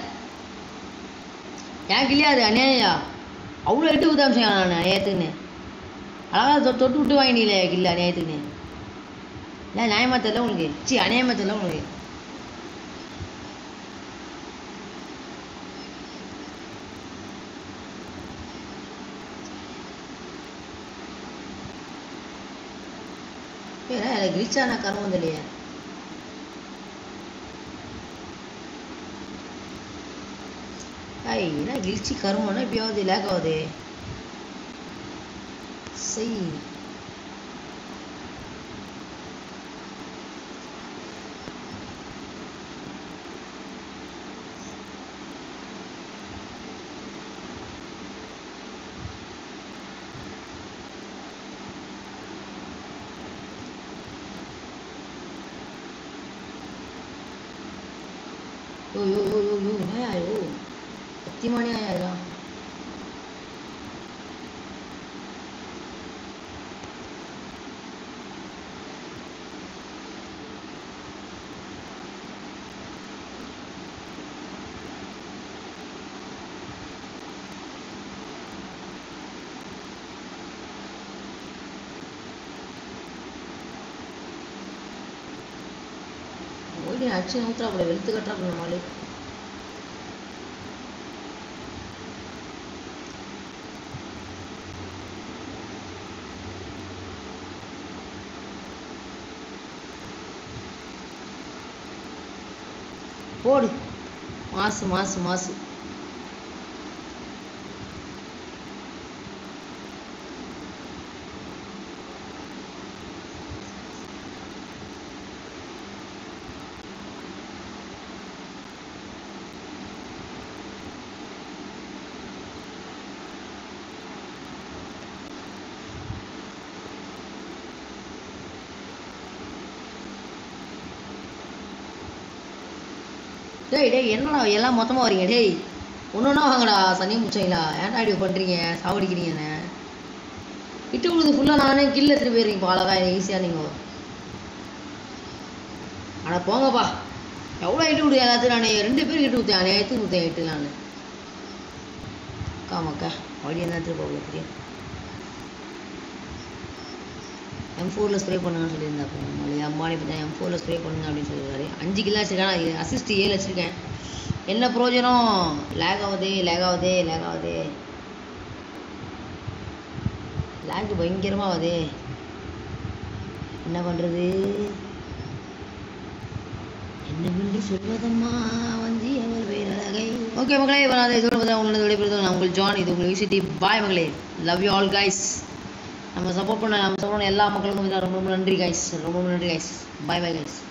என் கில்லையா அது அநியாயா அவ்வளோ எட்டு ஊத்தாமிச்சேன் நான் அநியாயத்துக்குன்னு அழகா தொ தொட்டு விட்டு வாங்கினீங்களே கில்ல அநியாயத்துக்குன்னு ஏன் நியாயமா தெரியல உங்களுக்கு சி அநியாயமா தெரியல உங்களுக்கு ஏன்னா எனக்கு கிளிச்சான கர்மம் தெரியலையே ஐய் என்ன கிழிச்சி கருமம்னா இப்பயாவது லேக் ஆகுது செய் யோ யோ யோ யோ யோ என்னயா யோ சத்தியமானே ஆயா ஓடி அடிச்சு நூத்துறா போல வெளுத்து கட்டுறா போல நம்மளே போடு மாசு மாசு மாசு டேய் டேய் என்னடா எல்லாம் மொத்தமாக வரீங்க டேய் ஒன்று ஒன்றா வாங்கடா சனி முச்சைங்களா ஏன்டா இப்படி பண்ணுறீங்க சாவடிக்கிறீங்கண்ணே இட்டு விழுது ஃபுல்லாக நானே கில்ல எடுத்துகிட்டு போயிடுறீங்க இப்போ அழகா ஈஸியாக நீங்கள் அட போங்கப்பா எவ்வளோ இட்டு விடுது எல்லாத்தையும் நான் ரெண்டு பேர் இட்டு ஊற்றேன் நேற்று ஊற்றேன் இட்டு நான் அக்கா மக்கா வழி என்ன எடுத்துகிட்டு போகல தெரியும் எம் ஃபோரில் ஸ்ப்ரே பண்ணுங்கன்னு சொல்லியிருந்தாப்போ நம்மளே அம்பானி பற்றி எம் ஃபோரில் ஸ்ப்ரே பண்ணுங்க அப்படின்னு சொல்லியிருக்காரு அஞ்சு கிலோ வச்சிருக்கேன் அசிஸ்ட் ஏழு வச்சுருக்கேன் என்ன பிரயோஜனம் லேக் ஆகுதே லேக் ஆகுதே லேக் ஆகுதே லேக் பயங்கரமாக ஆகுதே என்ன பண்ணுறது என்னவென்று சொல்வதம்மா வந்து அவர் பேரழகை ஓகே மக்களே இப்போ நான் இதோட பார்த்தா உங்களோட விடைபெறுவது நான் உங்கள் ஜான் இது உங்கள் விசிட்டி பாய் மகளே லவ் யூ ஆல் கைஸ் நம்ம சப்போர்ட் பண்ண நம்ம சப்போர்ட் பண்ண எல்லா மக்களுக்கும் வந்து ரொம்ப ரொம்ப நன்றி கைஸ் ரொம்ப ரொம்ப நன்றி கைஸ் பாய் பாய் கைஸ்